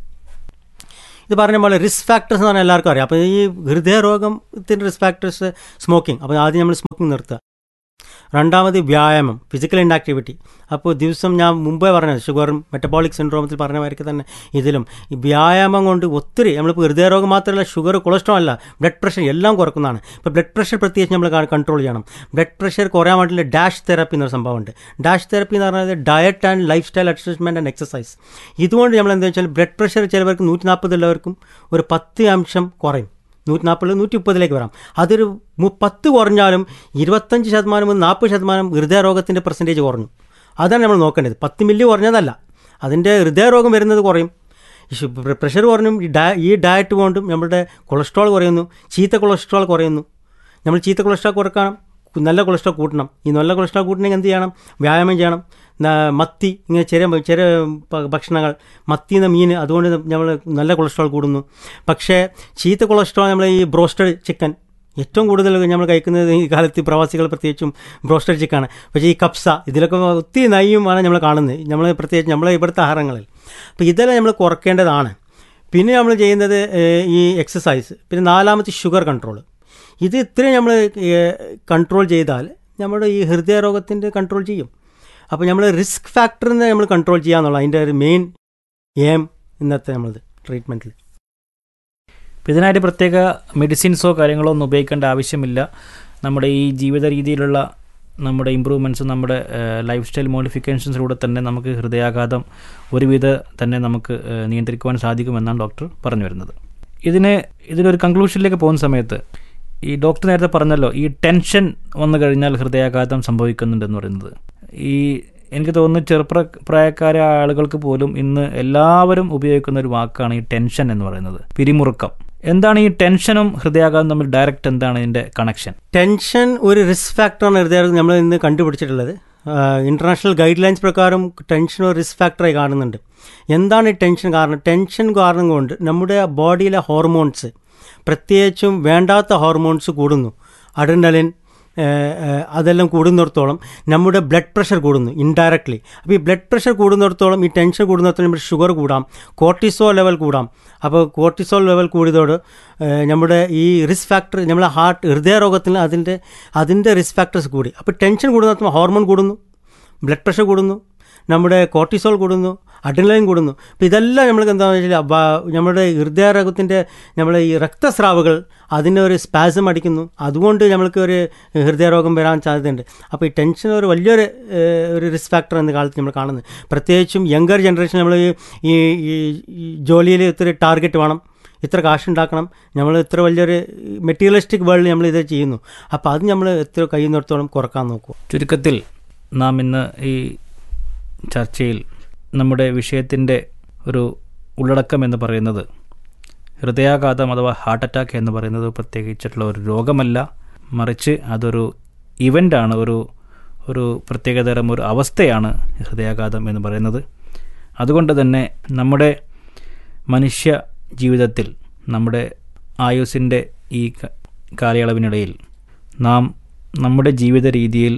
ഇത് പറഞ്ഞ പോലെ റിസ്ക് ഫാക്ടേഴ്സ് എന്ന് പറഞ്ഞാൽ എല്ലാവർക്കും അറിയാം അപ്പോൾ ഈ ഹൃദയരോഗത്തിൻ്റെ റിസ്ക് ഫാക്ടേഴ്സ് സ്മോക്കിംഗ് അപ്പോൾ ആദ്യം നമ്മൾ സ്മോക്കിംഗ് നിർത്തുക രണ്ടാമത് വ്യായാമം ഫിസിക്കൽ ഇൻആക്ടിവിറ്റി അപ്പോൾ ദിവസം ഞാൻ മുമ്പേ പറഞ്ഞത് ഷുഗറും മെറ്റബോളിക് സിൻഡ്രോമത്തിൽ പറഞ്ഞ മാതിരി തന്നെ ഇതിലും ഈ വ്യായാമം കൊണ്ട് ഒത്തിരി നമ്മളിപ്പോൾ ഹൃദയരോഗം മാത്രമല്ല ഷുഗർ കൊളസ്ട്രോൾ അല്ല ബ്ലഡ് പ്രഷർ എല്ലാം കുറക്കുന്നതാണ് ഇപ്പോൾ ബ്ലഡ് പ്രഷർ പ്രത്യേകിച്ച് നമ്മൾ കൺട്രോൾ ചെയ്യണം ബ്ലഡ് പ്രഷർ കുറയാൻ വേണ്ടിയുള്ള ഡാഷ് തെറാപ്പി എന്നൊരു സംഭവമുണ്ട് ഡാഷ് തെറാപ്പി എന്ന് പറഞ്ഞാൽ diet and lifestyle adjustment and exercise ഇതുകൊണ്ട് നമ്മൾ എന്താ വെച്ചാൽ ബ്ലഡ് പ്രഷർ ചിലവർക്ക് നൂറ്റി നാൽപ്പതുള്ളവർക്കും ഒരു പത്ത് അംശം കുറയും നൂറ്റി നാൽപ്പത് നൂറ്റി മുപ്പതിലേക്ക് വരാം അതൊരു മു- പത്ത് കുറഞ്ഞാലും ഇരുപത്തഞ്ച് ശതമാനം മുതൽ നാൽപ്പത് ശതമാനം ഹൃദയരോഗത്തിൻ്റെ പെർസെൻറ്റേജ് കുറഞ്ഞു അതാണ് നമ്മൾ നോക്കേണ്ടത് പത്ത് മില്ലി കുറഞ്ഞതല്ല അതിൻ്റെ ഹൃദയരോഗം വരുന്നത് കുറയും ഈ ഷു- പ്ര- പ്രഷർ കുറഞ്ഞും ഈ ഡയ ഈ ഡയറ്റ് കൊണ്ടും നമ്മുടെ കൊളസ്ട്രോൾ കുറയുന്നു ചീത്ത കൊളസ്ട്രോൾ കുറയുന്നു നമ്മൾ ചീത്ത കൊളസ്ട്രോൾ കുറക്കണം കു- നല്ല കൊളസ്ട്രോൾ കൂട്ടണം ഈ നല്ല കൊളസ്ട്രോൾ കൂട്ടണമെങ്കിൽ എന്ത് ചെയ്യണം വ്യായാമം ചെയ്യണം ന- മത്തി ഇങ്ങനെ ചെറിയ ചെറിയ പ- ഭക്ഷണങ്ങൾ മത്തി എന്ന മീൻ അതുകൊണ്ട് നമ്മൾ നല്ല കൊളസ്ട്രോൾ കൂടുന്നു പക്ഷേ ചീത്ത കൊളസ്ട്രോൾ നമ്മൾ ഈ ബ്രോസ്റ്റഡ് ചിക്കൻ ഏറ്റവും കൂടുതൽ നമ്മൾ കഴിക്കുന്നത് ഈ കാലത്ത് പ്രവാസികൾ പ്രത്യേകിച്ചും ബ്രോസ്റ്റഡ് ചിക്കാണ് പക്ഷേ ഈ കപ്സ ഇതിലൊക്കെ ഒത്തിരി നയ്യുമാണ് നമ്മൾ കാണുന്നത് നമ്മൾ പ്രത്യേകിച്ച് നമ്മളെ ഇവിടുത്തെ ആഹാരങ്ങളിൽ അപ്പോൾ ഇതെല്ലാം നമ്മൾ കുറയ്ക്കേണ്ടതാണ് പിന്നെ നമ്മൾ ചെയ്യുന്നത് ഏഹ്, ഈ എക്സസൈസ് പിന്നെ നാലാമത്തെ ഷുഗർ കൺട്രോൾ ഇത് ഇത്രയും നമ്മൾ കൺട്രോൾ ചെയ്താൽ നമ്മുടെ ഈ ഹൃദയരോഗത്തിൻ്റെ കൺട്രോൾ ചെയ്യും അപ്പോൾ നമ്മൾ റിസ്ക് ഫാക്ടറിനെ നമ്മൾ കൺട്രോൾ ചെയ്യാന്നുള്ള അതിൻ്റെ ഒരു മെയിൻ എയിം ഇന്നത്തെ നമ്മളത് ട്രീറ്റ്മെൻറ്റിൽ അപ്പോൾ ഇതിനായിട്ട് പ്രത്യേക മെഡിസിൻസോ കാര്യങ്ങളോ ഒന്നും ഉപയോഗിക്കേണ്ട ആവശ്യമില്ല നമ്മുടെ ഈ ജീവിത രീതിയിലുള്ള നമ്മുടെ ഇമ്പ്രൂവ്മെൻറ്റ്സും നമ്മുടെ ലൈഫ് സ്റ്റൈൽ മോഡിഫിക്കേഷൻസിലൂടെ തന്നെ നമുക്ക് ഹൃദയാഘാതം ഒരുവിധ തന്നെ നമുക്ക് ഏഹ്, നിയന്ത്രിക്കുവാൻ സാധിക്കുമെന്നാണ് ഡോക്ടർ പറഞ്ഞു വരുന്നത് ഇതിന് ഇതിലൊരു കൺക്ലൂഷനിലേക്ക് പോകുന്ന സമയത്ത് ഈ ഡോക്ടർ നേരത്തെ പറഞ്ഞല്ലോ ഈ ടെൻഷൻ വന്നു കഴിഞ്ഞാൽ ഹൃദയാഘാതം സംഭവിക്കുന്നുണ്ടെന്ന് പറയുന്നത് ഈ എനിക്ക് തോന്നുന്നു ചെറുപ്ര പ്രായക്കാരായ ആളുകൾക്ക് പോലും ഇന്ന് എല്ലാവരും ഉപയോഗിക്കുന്ന ഒരു വാക്കാണ് ഈ ടെൻഷൻ എന്ന് പറയുന്നത് പിരിമുറുക്കം എന്താണ് ഈ ടെൻഷനും ഹൃദയാഘാതം തമ്മിൽ ഡയറക്റ്റ് എന്താണ് ഇതിന്റെ കണക്ഷൻ ടെൻഷൻ ഒരു റിസ്ക് ഫാക്ടറാണ് ഹൃദയരോഗം നമ്മൾ ഇന്ന് കണ്ടുപിടിച്ചിട്ടുള്ളത് ഇൻ്റർനാഷണൽ ഗൈഡ് ലൈൻസ് പ്രകാരം ടെൻഷൻ ഒരു റിസ്ക് ഫാക്ടറായി കാണുന്നുണ്ട് എന്താണ് ഈ ടെൻഷൻ കാരണം ടെൻഷൻ കാരണം കൊണ്ട് നമ്മുടെ ബോഡിയിലെ ഹോർമോൺസ് പ്രത്യേകിച്ചും വേണ്ടാത്ത ഹോർമോൺസ് കൂടുന്നു അഡ്രിനലിൻ അതെല്ലാം കൂടുന്നിടത്തോളം നമ്മുടെ ബ്ലഡ് പ്രഷർ കൂടുന്നു ഇൻഡയറക്ട്ലി അപ്പോൾ ഈ ബ്ലഡ് പ്രഷർ കൂടുന്നിടത്തോളം ഈ ടെൻഷൻ കൂടുന്നിടത്തോളം നമ്മുടെ ഷുഗർ കൂടാം കോർട്ടിസോൾ ലെവൽ കൂടാം അപ്പോൾ കോർട്ടിസോൾ ലെവൽ കൂടിയതോട് ഏഹ്, നമ്മുടെ ഈ റിസ്ക് ഫാക്ടർ നമ്മുടെ ഹാർട്ട് ഹൃദയരോഗത്തിന് അതിൻ്റെ അതിൻ്റെ റിസ്ക് ഫാക്ടേഴ്സ് കൂടി അപ്പോൾ ടെൻഷൻ കൂടുന്നിടത്തോളം ഹോർമോൺ കൂടുന്നു ബ്ലഡ് പ്രഷർ കൂടുന്നു നമ്മുടെ കോർട്ടിസോൾ കൂടുന്നു അഡ്രിനലിൻ കൂടുന്നു അപ്പോൾ ഇതെല്ലാം നമ്മൾക്ക് എന്താണെന്ന് വെച്ചാൽ ബ- നമ്മുടെ ഹൃദയരോഗത്തിൻ്റെ നമ്മുടെ ഈ രക്തസ്രാവുകൾ അതിന് ഒരു സ്പാസം അടിക്കുന്നു അതുകൊണ്ട് നമ്മൾക്ക് ഒരു ഹൃദയരോഗം വരാൻ സാധ്യതയുണ്ട് അപ്പോൾ ഈ ടെൻഷൻ ഒരു വലിയൊരു ഏഹ്, ഒരു റിസ്ക് ഫാക്ടർ എന്ന കാലത്ത് നമ്മൾ കാണുന്നത് പ്രത്യേകിച്ചും യങ്കർ ജനറേഷൻ നമ്മൾ ഈ ഈ- ഈ ജോലിയിൽ ഇത്തിരി ടാർഗറ്റ് വേണം ഇത്ര കാശുണ്ടാക്കണം നമ്മൾ ഇത്ര വലിയൊരു മെറ്റീരിയലിസ്റ്റിക് വേൾഡിൽ നമ്മൾ ഇത് ചെയ്യുന്നു അപ്പോൾ അത് നമ്മൾ എത്ര കഴിയുന്നിടത്തോളം കുറക്കാൻ നോക്കുക ചുരുക്കത്തിൽ നാം ഇന്ന് ഈ ചർച്ചയിൽ നമ്മുടെ വിഷയത്തിൻ്റെ ഒരു ഉള്ളടക്കം എന്ന് പറയുന്നത് ഹൃദയാഘാതം അഥവാ ഹാർട്ട് അറ്റാക്ക് എന്ന് പറയുന്നത് പ്രത്യേകിച്ചിട്ടുള്ള ഒരു രോഗമല്ല മറിച്ച് അതൊരു ഇവൻ്റാണ് ഒരു ഒരു പ്രത്യേകതരം ഒരു അവസ്ഥയാണ് ഹൃദയാഘാതം എന്ന് പറയുന്നത് അതുകൊണ്ട് തന്നെ നമ്മുടെ മനുഷ്യ ജീവിതത്തിൽ നമ്മുടെ ആയുസിൻ്റെ ഈ ക- കാലയളവിനിടയിൽ നാം നമ്മുടെ ജീവിത രീതിയിൽ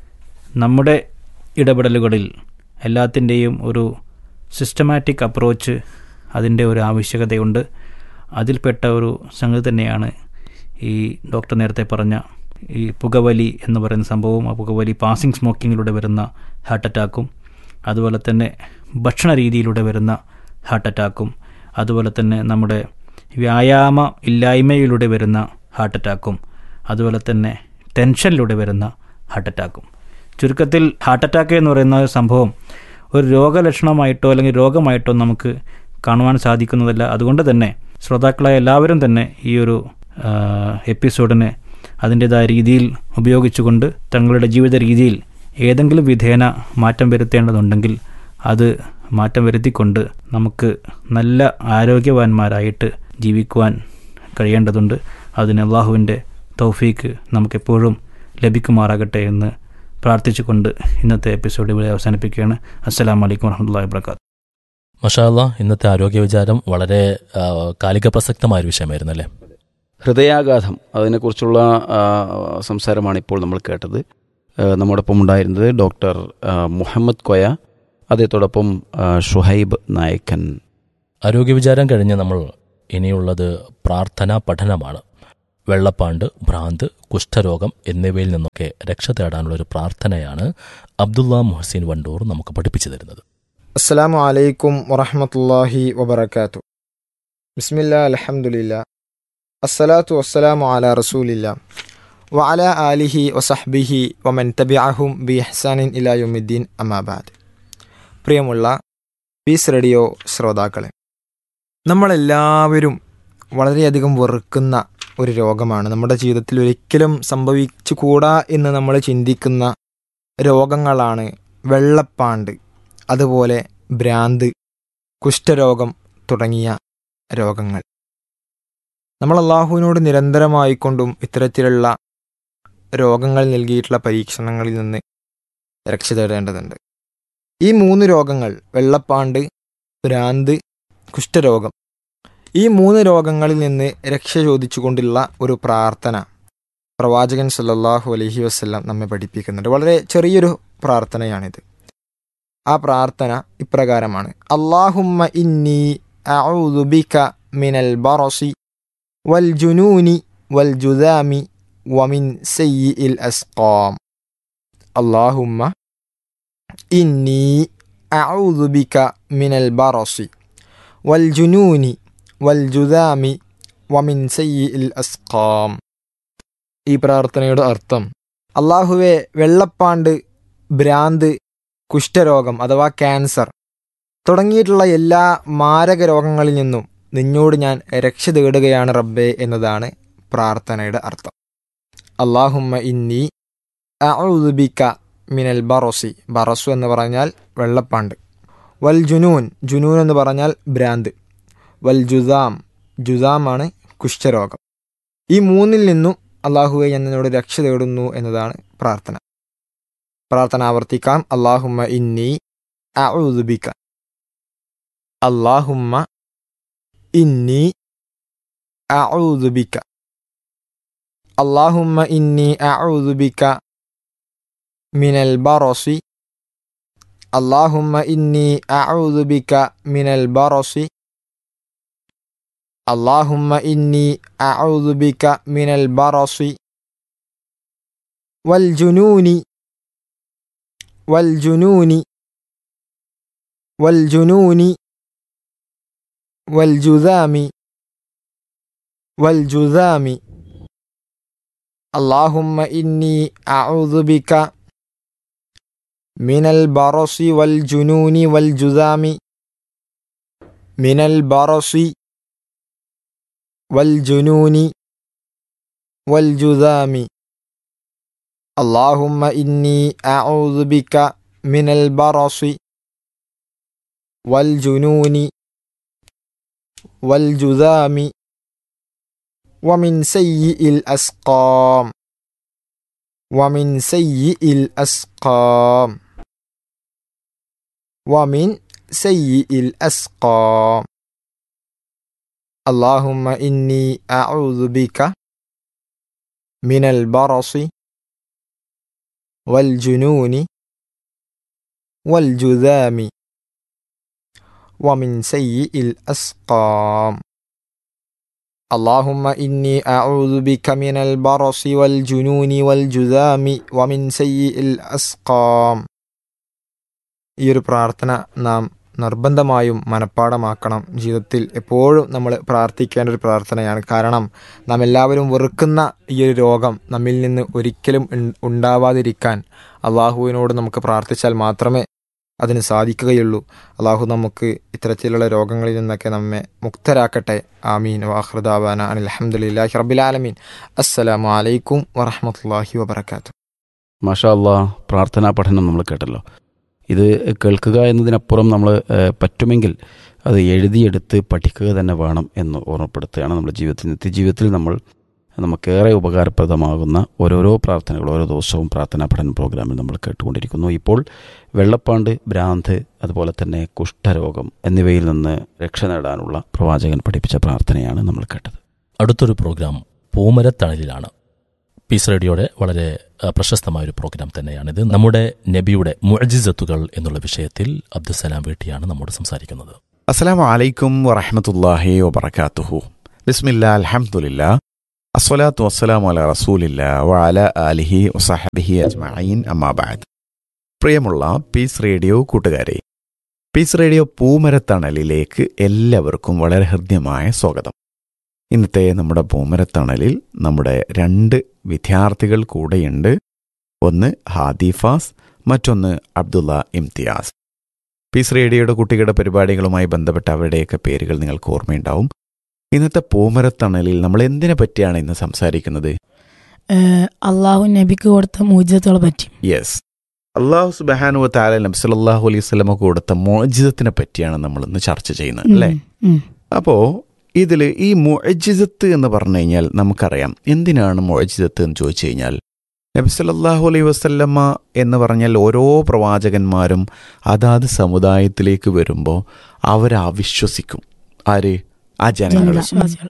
നമ്മുടെ ഇടപെടലുകളിൽ എല്ലാത്തിൻ്റെയും ഒരു സിസ്റ്റമാറ്റിക് അപ്രോച്ച് അതിൻ്റെ ഒരു ആവശ്യകതയുണ്ട് അതിൽപ്പെട്ട ഒരു സംഗതി തന്നെയാണ് ഈ ഡോക്ടർ നേരത്തെ പറഞ്ഞ ഈ പുകവലി എന്ന് പറയുന്ന സംഭവവും ആ പുകവലി പാസിംഗ് സ്മോക്കിങ്ങിലൂടെ വരുന്ന ഹാർട്ട് അറ്റാക്കും അതുപോലെ തന്നെ ഭക്ഷണ രീതിയിലൂടെ വരുന്ന ഹാർട്ട് അറ്റാക്കും അതുപോലെ തന്നെ നമ്മുടെ വ്യായാമ ഇല്ലായ്മയിലൂടെ വരുന്ന ഹാർട്ട് അറ്റാക്കും അതുപോലെ തന്നെ ടെൻഷനിലൂടെ വരുന്ന ഹാർട്ട് അറ്റാക്കും ചുരുക്കത്തിൽ ഹാർട്ട് അറ്റാക്ക് എന്ന് പറയുന്ന ഒരു സംഭവം ഒരു രോഗലക്ഷണമായിട്ടോ അല്ലെങ്കിൽ രോഗമായിട്ടോ നമുക്ക് കാണുവാൻ സാധിക്കുന്നതല്ല അതുകൊണ്ട് തന്നെ ശ്രോതാക്കളായ എല്ലാവരും തന്നെ ഈ ഒരു ആ, എപ്പിസോഡിനെ അതിൻ്റെതായ രീതിയിൽ ഉപയോഗിച്ചുകൊണ്ട് തങ്ങളുടെ ജീവിത രീതിയിൽ ഏതെങ്കിലും വിധേന മാറ്റം വരുത്തേണ്ടതുണ്ടെങ്കിൽ അത് മാറ്റം വരുത്തിക്കൊണ്ട് നമുക്ക് നല്ല ആരോഗ്യവാന്മാരായിട്ട് ജീവിക്കുവാൻ കഴിയേണ്ടതുണ്ട് അതിന് അള്ളാഹുവിൻ്റെ തൗഫീക്ക് നമുക്കെപ്പോഴും ലഭിക്കുമാറാകട്ടെ എന്ന് പ്രാർത്ഥിച്ചുകൊണ്ട് ഇന്നത്തെ എപ്പിസോഡ് ഇവിടെ അവസാനിപ്പിക്കുകയാണ് അസ്സലാം വലൈക്കും വർഹമുല്ലാ വാബർക്കാത്തു മഷാല്ല ഇന്നത്തെ ആരോഗ്യ വിചാരം വളരെ ആ, കാലിക പ്രസക്തമായ ഒരു വിഷയമായിരുന്നു അല്ലേ ഹൃദയാഘാതം അതിനെക്കുറിച്ചുള്ള ആ, സംസാരമാണ് ഇപ്പോൾ നമ്മൾ കേട്ടത് ആ, നമ്മോടൊപ്പം ഉണ്ടായിരുന്നത് ഡോക്ടർ ആ, മുഹമ്മദ് കോയ അദ്ദേഹത്തോടൊപ്പം ആ, ഷുഹൈബ് നായക്കൻ ആരോഗ്യ വിചാരം കഴിഞ്ഞ് നമ്മൾ ഇനിയുള്ളത് പ്രാർത്ഥനാ പഠനമാണ് വെള്ളപ്പാണ്ട് ഭ്രാന്ത് കുഷ്ഠരോഗം എന്നിവയിൽ നിന്നൊക്കെ രക്ഷ തേടാനുള്ള ഒരു പ്രാർത്ഥനയാണ് അബ്ദുള്ള മുഹസീൻ വണ്ടൂർ നമുക്ക് പഠിപ്പിച്ചു തരുന്നത് അസ്സലാമു അലൈക്കും വറഹമത്തല്ലാഹി വബർക്കാത്തു ബിസ്മില്ലാ അൽഹംദുലില്ലാ അസ്സലാത്തു വസ്സലാമു അലാ റസൂലില്ല വഅല ആലിഹി വസഹ്ബിഹി വമൻ തബിഅഹും ബി ഇഹ്സാനിൻ ഇലാ യൗമിദ്ദീൻ അമാബാദ് പ്രിയമുള്ള പീസ് റേഡിയോ ശ്രോതാക്കളെ നമ്മളെല്ലാവരും വളരെയധികം വെറുക്കുന്ന ഒരു രോഗമാണ് നമ്മുടെ ജീവിതത്തിൽ ഒരിക്കലും സംഭവിച്ചു കൂടാ എന്ന് നമ്മൾ ചിന്തിക്കുന്ന രോഗങ്ങളാണ് വെള്ളപ്പാണ്ട് അതുപോലെ ഭ്രാന്ത് കുഷ്ഠരോഗം തുടങ്ങിയ രോഗങ്ങൾ നമ്മൾ അള്ളാഹുവിനോട് നിരന്തരമായിക്കൊണ്ടും ഇത്തരത്തിലുള്ള രോഗങ്ങൾ നൽകിയിട്ടുള്ള പരീക്ഷണങ്ങളിൽ നിന്ന് രക്ഷ തേടേണ്ടതുണ്ട് ഈ മൂന്ന് രോഗങ്ങൾ വെള്ളപ്പാണ്ട് ഭ്രാന്ത് കുഷ്ഠരോഗം ഈ മൂന്ന് രോഗങ്ങളിൽ നിന്ന് രക്ഷ ചോദിച്ചുകൊണ്ടുള്ള ഒരു പ്രാർത്ഥന പ്രവാചകൻ സല്ലല്ലാഹു അലൈഹി വസ്ല്ലാം നമ്മെ പഠിപ്പിക്കുന്നുണ്ട് വളരെ ചെറിയൊരു പ്രാർത്ഥനയാണിത് ആ പ്രാർത്ഥന ഇപ്രകാരമാണ് അള്ളാഹുമ്മ ഇന്നി അഊദു ബിക മിനൽ ബറസി വൽ ജുനൂനി വൽ ജുദാമി വമിൻ സയ്യിഇൽ അസ്ഖാം അള്ളാഹുമ്മ ഇന്നി അഊദു ബിക മിനൽ ബറസി വൽ ജുനൂനി വൽ ജുദാമി വമിൻ സയ്യിഇൽ അസ്ഖാം ഈ പ്രാർത്ഥനയുടെ അർത്ഥം അള്ളാഹുവെ വെള്ളപ്പാണ്ട് ഭ്രാന്ത് കുഷ്ഠരോഗം അഥവാ ക്യാൻസർ തുടങ്ങിയിട്ടുള്ള എല്ലാ മാരക രോഗങ്ങളിൽ നിന്നും നിന്നോട് ഞാൻ രക്ഷ തേടുകയാണ് റബ്ബേ എന്നതാണ് പ്രാർത്ഥനയുടെ അർത്ഥം അള്ളാഹുമ്മ ഇന്നി അഊദുബിക്ക മിനൽ ബറോസി ബറസു എന്ന് പറഞ്ഞാൽ വെള്ളപ്പാണ്ട് വൽ ജുനൂൻ ജുനൂൻ എന്ന് പറഞ്ഞാൽ ഭ്രാന്ത് വൽ ജുദാം ജുദാമാണ് കുഷ്ഠരോഗം ഈ മൂന്നിൽ നിന്നും അള്ളാഹുവെ ഞാൻ നിന്നോട് രക്ഷ തേടുന്നു എന്നതാണ് പ്രാർത്ഥന പ്രാർത്ഥന ആവർത്തിക്കാം അള്ളാഹുമ്മ ഇന്നി അഊദുബിക്ക അള്ളാഹുമ്മ ഇന്നി അഊദുബിക്ക അള്ളാഹുമ്മ ഇന്നി അഊദുബിക്ക മിനൽ ബറസി അള്ളാഹുമ്മ ഇന്നി അഊദുബിക്ക മിനൽ ബറസി اللهم إني أعوذ بك من البرص والجنون والجنون والجنون والجذام والجذام اللهم إني أعوذ بك من البرص والجنون والجذام من البرص والجنون والجذام اللهم إني أعوذ بك من البرص والجنون والجذام ومن سيء الأسقام ومن سيء الأسقام ومن سيء الأسقام اللهم إني أعوذ بك من البرص والجنون والجذام ومن سيء الأسقام اللهم إني أعوذ بك من البرص والجنون والجذام ومن سيء الأسقام ഈ ഒരു പ്രാർത്ഥന നാം നിർബന്ധമായും മനഃപ്പാടമാക്കണം ജീവിതത്തിൽ എപ്പോഴും നമ്മൾ പ്രാർത്ഥിക്കേണ്ട ഒരു പ്രാർത്ഥനയാണ് കാരണം നാം എല്ലാവരും വെറുക്കുന്ന ഈ ഒരു രോഗം നമ്മിൽ നിന്ന് ഒരിക്കലും ഉൺ- ഉണ്ടാവാതിരിക്കാൻ അള്ളാഹുവിനോട് നമുക്ക് പ്രാർത്ഥിച്ചാൽ മാത്രമേ അതിന് സാധിക്കുകയുള്ളൂ അള്ളാഹു നമുക്ക് ഇത്തരത്തിലുള്ള രോഗങ്ങളിൽ നിന്നൊക്കെ നമ്മെ മുക്തരാക്കട്ടെ ആമീൻ വാഹൃദാബാന അനിൽ അഹമ്മദില്ലാഹി റബ്ബിലാലമീൻ അസ്സലാമു അലൈക്കും വറഹമത്തല്ലാഹി വബർക്കാത്തു മാഷാ അള്ളാ പ്രാർത്ഥനാ പഠനം നമ്മൾ കേട്ടല്ലോ ഇത് കേൾക്കുക എന്നതിനപ്പുറം നമ്മൾ ഏഹ്, പറ്റുമെങ്കിൽ അത് എഴുതിയെടുത്ത് പഠിക്കുക തന്നെ വേണം എന്ന് ഓർമ്മപ്പെടുത്തുകയാണ് നമ്മുടെ ജീവിതത്തിൽ നിത്യജീവിതത്തിൽ നമ്മൾ നമുക്കേറെ ഉപകാരപ്രദമാകുന്ന ഓരോരോ പ്രാർത്ഥനകൾ ഓരോ ദിവസവും പ്രാർത്ഥനാ പഠന പ്രോഗ്രാമിൽ നമ്മൾ കേട്ടുകൊണ്ടിരിക്കുന്നു ഇപ്പോൾ വെള്ളപ്പാണ്ട് ഭ്രാന്ത് അതുപോലെ തന്നെ കുഷ്ഠരോഗം എന്നിവയിൽ നിന്ന് രക്ഷ നേടാനുള്ള പ്രവാചകൻ പഠിപ്പിച്ച പ്രാർത്ഥനയാണ് നമ്മൾ കേട്ടത് അടുത്തൊരു പ്രോഗ്രാം പൂമരത്തണലിലാണ് പീസ് റേഡിയോയുടെ വളരെ ആ, പ്രശസ്തമായ ഒരു പ്രോഗ്രാം തന്നെയാണിത് നമ്മുടെ നബിയുടെ മുഅജിസത്തുകൾ എന്നുള്ള വിഷയത്തിൽ അബ്ദുസലാം വീട്ടിയാണ് നമ്മോട് സംസാരിക്കുന്നത് അസ്സലാമു അലൈക്കും വറഹമത്തല്ലാഹി വബർക്കാത്തുഹു ബിസ്മില്ല അൽഹംദുലില്ലാ അസ്വലാത്തു വസ്സലാമു അല റസൂലില്ല വഅല ആലിഹി വസഹബിഹി അജ്മഈൻ അമ്മാബാദ് പ്രിയമുള്ള പീസ് റേഡിയോ കൂട്ടുകാരെ പീസ് റേഡിയോ പൂമരത്തണലിലേക്ക് എല്ലാവർക്കും വളരെ ഹൃദ്യമായ സ്വാഗതം ഇന്നത്തെ നമ്മുടെ പൂമരത്തണലിൽ നമ്മുടെ രണ്ട് വിദ്യാർത്ഥികൾ കൂടെയുണ്ട് ഒന്ന് ഹാദിഫാസ് മറ്റൊന്ന് അബ്ദുള്ള ഇംതിയാസ് പീസ് റേഡിയോയുടെ കുട്ടികളുടെ പരിപാടികളുമായി ബന്ധപ്പെട്ട അവരുടെയൊക്കെ പേരുകൾ നിങ്ങൾക്ക് ഓർമ്മയുണ്ടാവും ഇന്നത്തെ പൂമരത്തണലിൽ നമ്മൾ എന്തിനെ പറ്റിയാണ് ഇന്ന് സംസാരിക്കുന്നത് ഏഹ് അള്ളാഹു നബിക്ക് കൊടുത്ത മൂജിതത്തോളെ പറ്റി യെസ് അള്ളാഹു സുബാനു താല നബി സല്ലല്ലാഹു അലൈഹി സ്വലമ കൊടുത്ത മോജിതത്തിനെ പറ്റിയാണ് നമ്മൾ ഇന്ന് ചർച്ച ചെയ്യുന്നത് അല്ലേ ഉം. അപ്പോൾ ഇതിൽ ഈ മുഅജിസത്ത് എന്ന് പറഞ്ഞു കഴിഞ്ഞാൽ നമുക്കറിയാം എന്തിനാണ് മുഅജിസത്ത് എന്ന് ചോദിച്ചു കഴിഞ്ഞാൽ നബി സല്ലല്ലാഹു അലൈഹി വസല്ലമ്മ എന്ന് പറഞ്ഞാൽ ഓരോ പ്രവാചകന്മാരും അതാത് സമുദായത്തിലേക്ക് വരുമ്പോൾ അവരവിശ്വസിക്കും ആര് ആ ജനങ്ങൾ വിശ്വാസികൾ.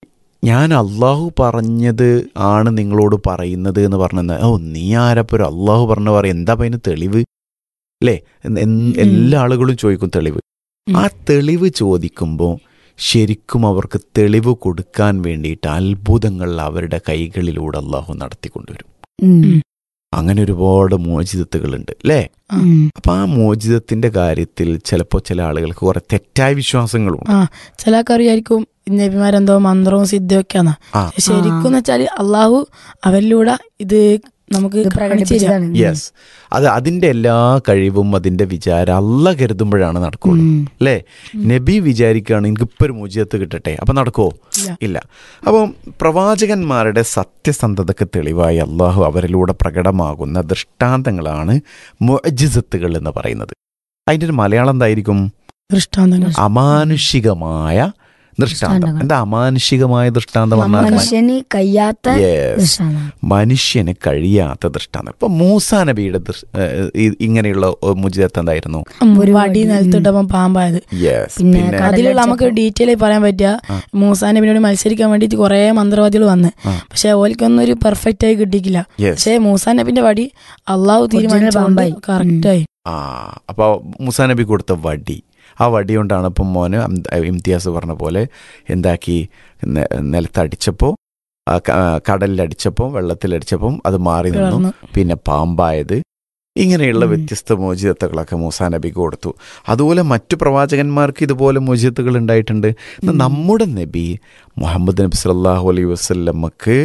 ഞാൻ അള്ളാഹു പറഞ്ഞത് ആണ് നിങ്ങളോട് പറയുന്നത് എന്ന് പറഞ്ഞത് ഓ നീ ആരപ്പൊരു അള്ളാഹു പറഞ്ഞ പറയും എന്താ അതിന് തെളിവ് അല്ലേ എന്ന് എന്ന് എല്ലാ ആളുകളും ചോദിക്കും തെളിവ് ഉം. ആ തെളിവ് ചോദിക്കുമ്പോൾ ശരിക്കും അവർക്ക് തെളിവ് കൊടുക്കാൻ വേണ്ടിയിട്ട് അത്ഭുതങ്ങൾ അവരുടെ കൈകളിലൂടെ അള്ളാഹു നടത്തിക്കൊണ്ടുവരും ഉം. അങ്ങനെ ഒരുപാട് മോചിതത്തുകളുണ്ട് അല്ലേ ഉം. അപ്പൊ ആ മോചിതത്തിന്റെ കാര്യത്തിൽ ചിലപ്പോൾ ചില ആളുകൾക്ക് കുറെ തെറ്റായ വിശ്വാസങ്ങളുണ്ട് ആ ചില വിചാരിക്കും നബിമാരെന്തോ മന്ത്രവും സിദ്ധവും ഒക്കെയാണ് ആ ശരിക്കും എന്ന് വെച്ചാൽ അള്ളാഹു അവരിലൂടെ ഇത് നമുക്ക് കാണിച്ചു തരാം. യെസ് അത് അതിന്റെ എല്ലാ കഴിവും അതിന്റെ വിചാരം അല്ല കരുതുമ്പോഴാണ് നടക്കുള്ളൂ ഉം. അല്ലേ നബി വിചാരിക്കുകയാണ് എനിക്ക് ഇപ്പൊ ഒരു മോചിതത്ത് കിട്ടട്ടെ അപ്പൊ നടക്കുവോ ഇല്ല. ഇല്ല അപ്പം പ്രവാചകന്മാരുടെ സത്യസന്ധതയ്ക്ക് തെളിവായി അള്ളാഹു അവരിലൂടെ പ്രകടമാകുന്ന ദൃഷ്ടാന്തങ്ങളാണ് മുഅജിസത്തുകൾ എന്ന് പറയുന്നത് അതിന്റെ ഒരു മലയാളം എന്തായിരിക്കും ദൃഷ്ടാന്തങ്ങൾ അമാനുഷികമായ ദൃഷ്ടാന്തം ദൃഷ്ടാന്തങ്ങൾ. എന്താ അമാനുഷികമായ ദൃഷ്ടാന്തം പറഞ്ഞാൽ മനുഷ്യന് കഴിയാത്ത Yes. ദൃശ്യമാണ് മനുഷ്യന് കഴിയാത്ത ദൃഷ്ടാന്തം ഇപ്പൊ മൂസാ നബിയുടെ ദൃഷ്- ഏഹ് ഈ- ഇങ്ങനെയുള്ള മുജിതത്ത് എന്തായിരുന്നു ഒരു വടി നിലത്തിട്ടപ്പോ പാമ്പായത് യെസ് പിന്നെ പിന്നെ കട- അതിലുള്ള നമുക്ക് ഡീറ്റെയിൽ ആയി പറയാൻ പറ്റുക ആ. മൂസാന്റെ പിന്നീട് മത്സരിക്കാൻ വേണ്ടിയിട്ട് കുറെ മന്ത്രവാദികൾ വന്ന് ആ. പക്ഷെ ഓൽക്കൊന്നും ഒരു പെർഫെക്റ്റ് ആയി കിട്ടിയില്ല യെസ് പക്ഷെ മൂസാ നബിന്റെ വടി അള്ളാഹു തീരുമാനിച്ചു പാമ്പായി. കറക്റ്റ് ആയി ആ അപ്പോൾ മുസാ നബി കൊടുത്ത വടി ആ വടി കൊണ്ടാണ് ഇപ്പം മോന് അം- ഇംതിയാസ് പറഞ്ഞ പോലെ എന്താക്കി നെ- നിലത്തടിച്ചപ്പോൾ ആ ക- ആ കടലിലടിച്ചപ്പോൾ വെള്ളത്തിലടിച്ചപ്പോൾ അത് മാറി നിന്നു പിളർന്നു പിന്നെ പാമ്പായത് ഇങ്ങനെയുള്ള ഉം. വ്യത്യസ്ത മോചിതത്തുകളൊക്കെ മൂസാ നബിക്ക് കൊടുത്തു അതുപോലെ മറ്റു പ്രവാചകന്മാർക്ക് ഇതുപോലെ മോചിതത്തുകൾ ഉണ്ടായിട്ടുണ്ട് എന്നാൽ ഉം. നമ്മുടെ നബി മുഹമ്മദ് നബി സല്ലല്ലാഹു അലൈഹി വസല്ലമക്ക്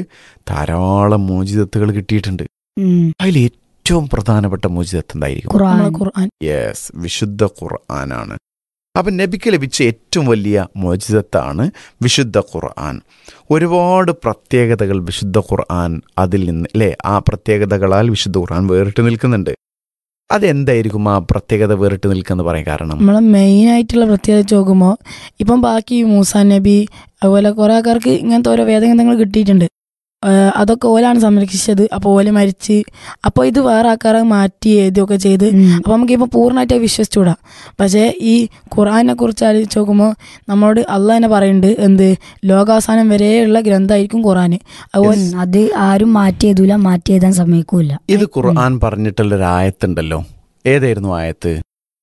ധാരാളം മോചിതത്തുകൾ കിട്ടിയിട്ടുണ്ട് ഉം. അതിൽ ഏറ്റവും പ്രധാനപ്പെട്ട മോചിതത്ത് എന്തായിരിക്കും ഖുർആൻ നമ്മളെ ഖുർആൻ യെസ് വിശുദ്ധ ഖുർആനാണ് അപ്പം നബിക്ക് ലഭിച്ച ഏറ്റവും വലിയ മോചിതത്താണ് വിശുദ്ധ ഖുർആൻ ഒരുപാട് പ്രത്യേകതകൾ വിശുദ്ധ ഖുർആൻ അതിൽ നിന്ന് അല്ലേ ആ പ്രത്യേകതകളാൽ വിശുദ്ധ ഖുർആൻ വേറിട്ട് നിൽക്കുന്നുണ്ട് അതെന്തായിരിക്കും ആ പ്രത്യേകത വേറിട്ട് നിൽക്കുന്ന പറയാൻ കാരണം നമ്മളെ മെയിൻ ആയിട്ടുള്ള പ്രത്യേകത നോക്കുമ്പോൾ ഇപ്പം ബാക്കി മൂസാ നബി അതുപോലെ കുറെ ആൾക്കാർക്ക് ഇങ്ങനത്തെ ഓരോ വേദഗ്രന്ഥങ്ങൾ കിട്ടിയിട്ടുണ്ട് ആഹ് അതൊക്കെ ഓലാണ് സംരക്ഷിച്ചത് അപ്പോൾ ഓല മരിച്ച് അപ്പോൾ ഇത് വേറെ ആൾക്കാരെ മാറ്റി എഴുതിയൊക്കെ ചെയ്ത് ഉം. അപ്പോൾ നമുക്ക് ഇപ്പോൾ പൂർണ്ണമായിട്ട് വിശ്വസിച്ചുകൂടാ പക്ഷേ ഈ ഖുർആനെ കുറിച്ച് ആലോചിച്ച് നോക്കുമ്പോൾ നമ്മളോട് അള്ളാഹ് തന്നെ പറയുന്നുണ്ട് എന്ത് ലോകാവസാനം വരെയുള്ള ഗ്രന്ഥമായിരിക്കും ഖുർആൻ അതുപോലെ ഉം. അത് ആരും മാറ്റി എഴുതൂല മാറ്റി എഴുതാൻ സമ്മതിക്കൂല ഇത് ഖുർആൻ പറഞ്ഞിട്ടുള്ളൊരു ആയത്തുണ്ടല്ലോ ഏതായിരുന്നു ആയത്ത്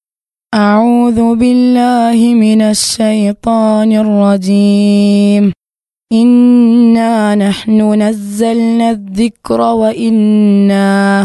أعوذ بالله من الشيطان الرجيم إنا نحن نزلنا الذكر وإنا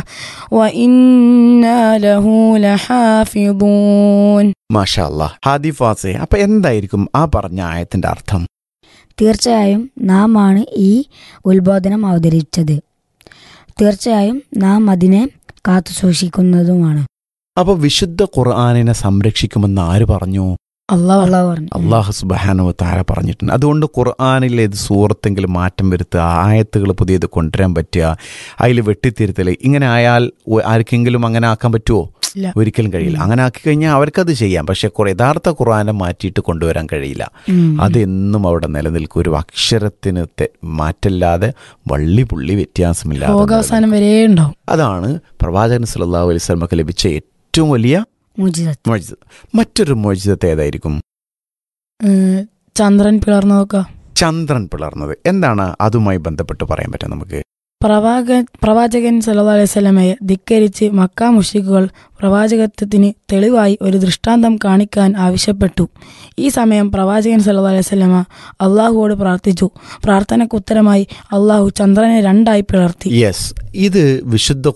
وإنا له لحافظون മാഷാ അല്ലാ ഹാദി ഫാസെ അപ്പൊ എന്തായിരിക്കും ആ പറഞ്ഞ ആയത്തിന്റെ അർത്ഥം തീർച്ചയായും നാം ആണ് ഈ ഉത്ബോധനം അവതരിച്ചത് തീർച്ചയായും നാം അതിനെ കാത്തു സൂക്ഷിക്കുന്നതുമാണ് അപ്പൊ വിശുദ്ധ ഖുർആാനിനെ സംരക്ഷിക്കുമെന്ന് ആര് പറഞ്ഞു അള്ളാഹ് അള്ളാഹു പറഞ്ഞു അള്ളാഹു സുബാനു താര പറഞ്ഞിട്ടുണ്ട് അതുകൊണ്ട് ഖുർആാനിൽ ഏത് സൂറത്തെങ്കിലും മാറ്റം വരുത്തുക ആയത്തുകൾ പുതിയത് കൊണ്ടുവരാൻ പറ്റുക അതിൽ വെട്ടിത്തിരുത്തൽ ഇങ്ങനെ ആയാൽ ഒ- ആർക്കെങ്കിലും അങ്ങനെ ആക്കാൻ പറ്റുമോ ഇല്ല. ഒരിക്കലും കഴിയില്ല അങ്ങനെ ആക്കി കഴിഞ്ഞാൽ അവർക്കത് ചെയ്യാം പക്ഷെ കുറെ യഥാർത്ഥ ഖുർആാനെ മാറ്റിയിട്ട് കൊണ്ടുവരാൻ കഴിയില്ല ഉം. അതെന്നും അവിടെ നിലനിൽക്കും ഒരു അക്ഷരത്തിന് തെ- മാറ്റല്ലാതെ വള്ളി പുള്ളി വ്യത്യാസമില്ലാതെ ലോകാവസാനം വരെ ഉണ്ടാവും നിലനിൽക്കും. അതാണ് പ്രവാചകൻ സല്ലല്ലാഹു അലൈഹി സ്വലമക്ക് ലഭിച്ച ഏറ്റവും വലിയ മുജിദത്ത് മോചിതം മറ്റൊരു മോചിതത്തെ ഏതായിരിക്കും ഏഹ് ചന്ദ്രൻ പിളർന്നു നോക്കുക ചന്ദ്രൻ പിളർന്നത് എന്താണ് അതുമായി ബന്ധപ്പെട്ട് പറയാൻ പറ്റുക നമുക്ക് പ്രവാക പ്രവാചകൻ സല്ലല്ലാഹു അലൈഹി വസല്ലമയെ ധിക്കരിച്ച് മക്ക മുഷ്രിക്കുകൾ പ്രവാചകത്വത്തിന് തെളിവായി ഒരു ദൃഷ്ടാന്തം കാണിക്കാൻ ആവശ്യപ്പെട്ടു ഈ സമയം പ്രവാചകൻ സല്ലല്ലാഹു അലൈഹി വസല്ലമ അള്ളാഹുവോട് പ്രാർത്ഥിച്ചു പ്രാർത്ഥനയ്ക്ക് ഉത്തരമായി അള്ളാഹു ചന്ദ്രനെ രണ്ടായി പിളർത്തി യെസ് ഇത് വിശുദ്ധ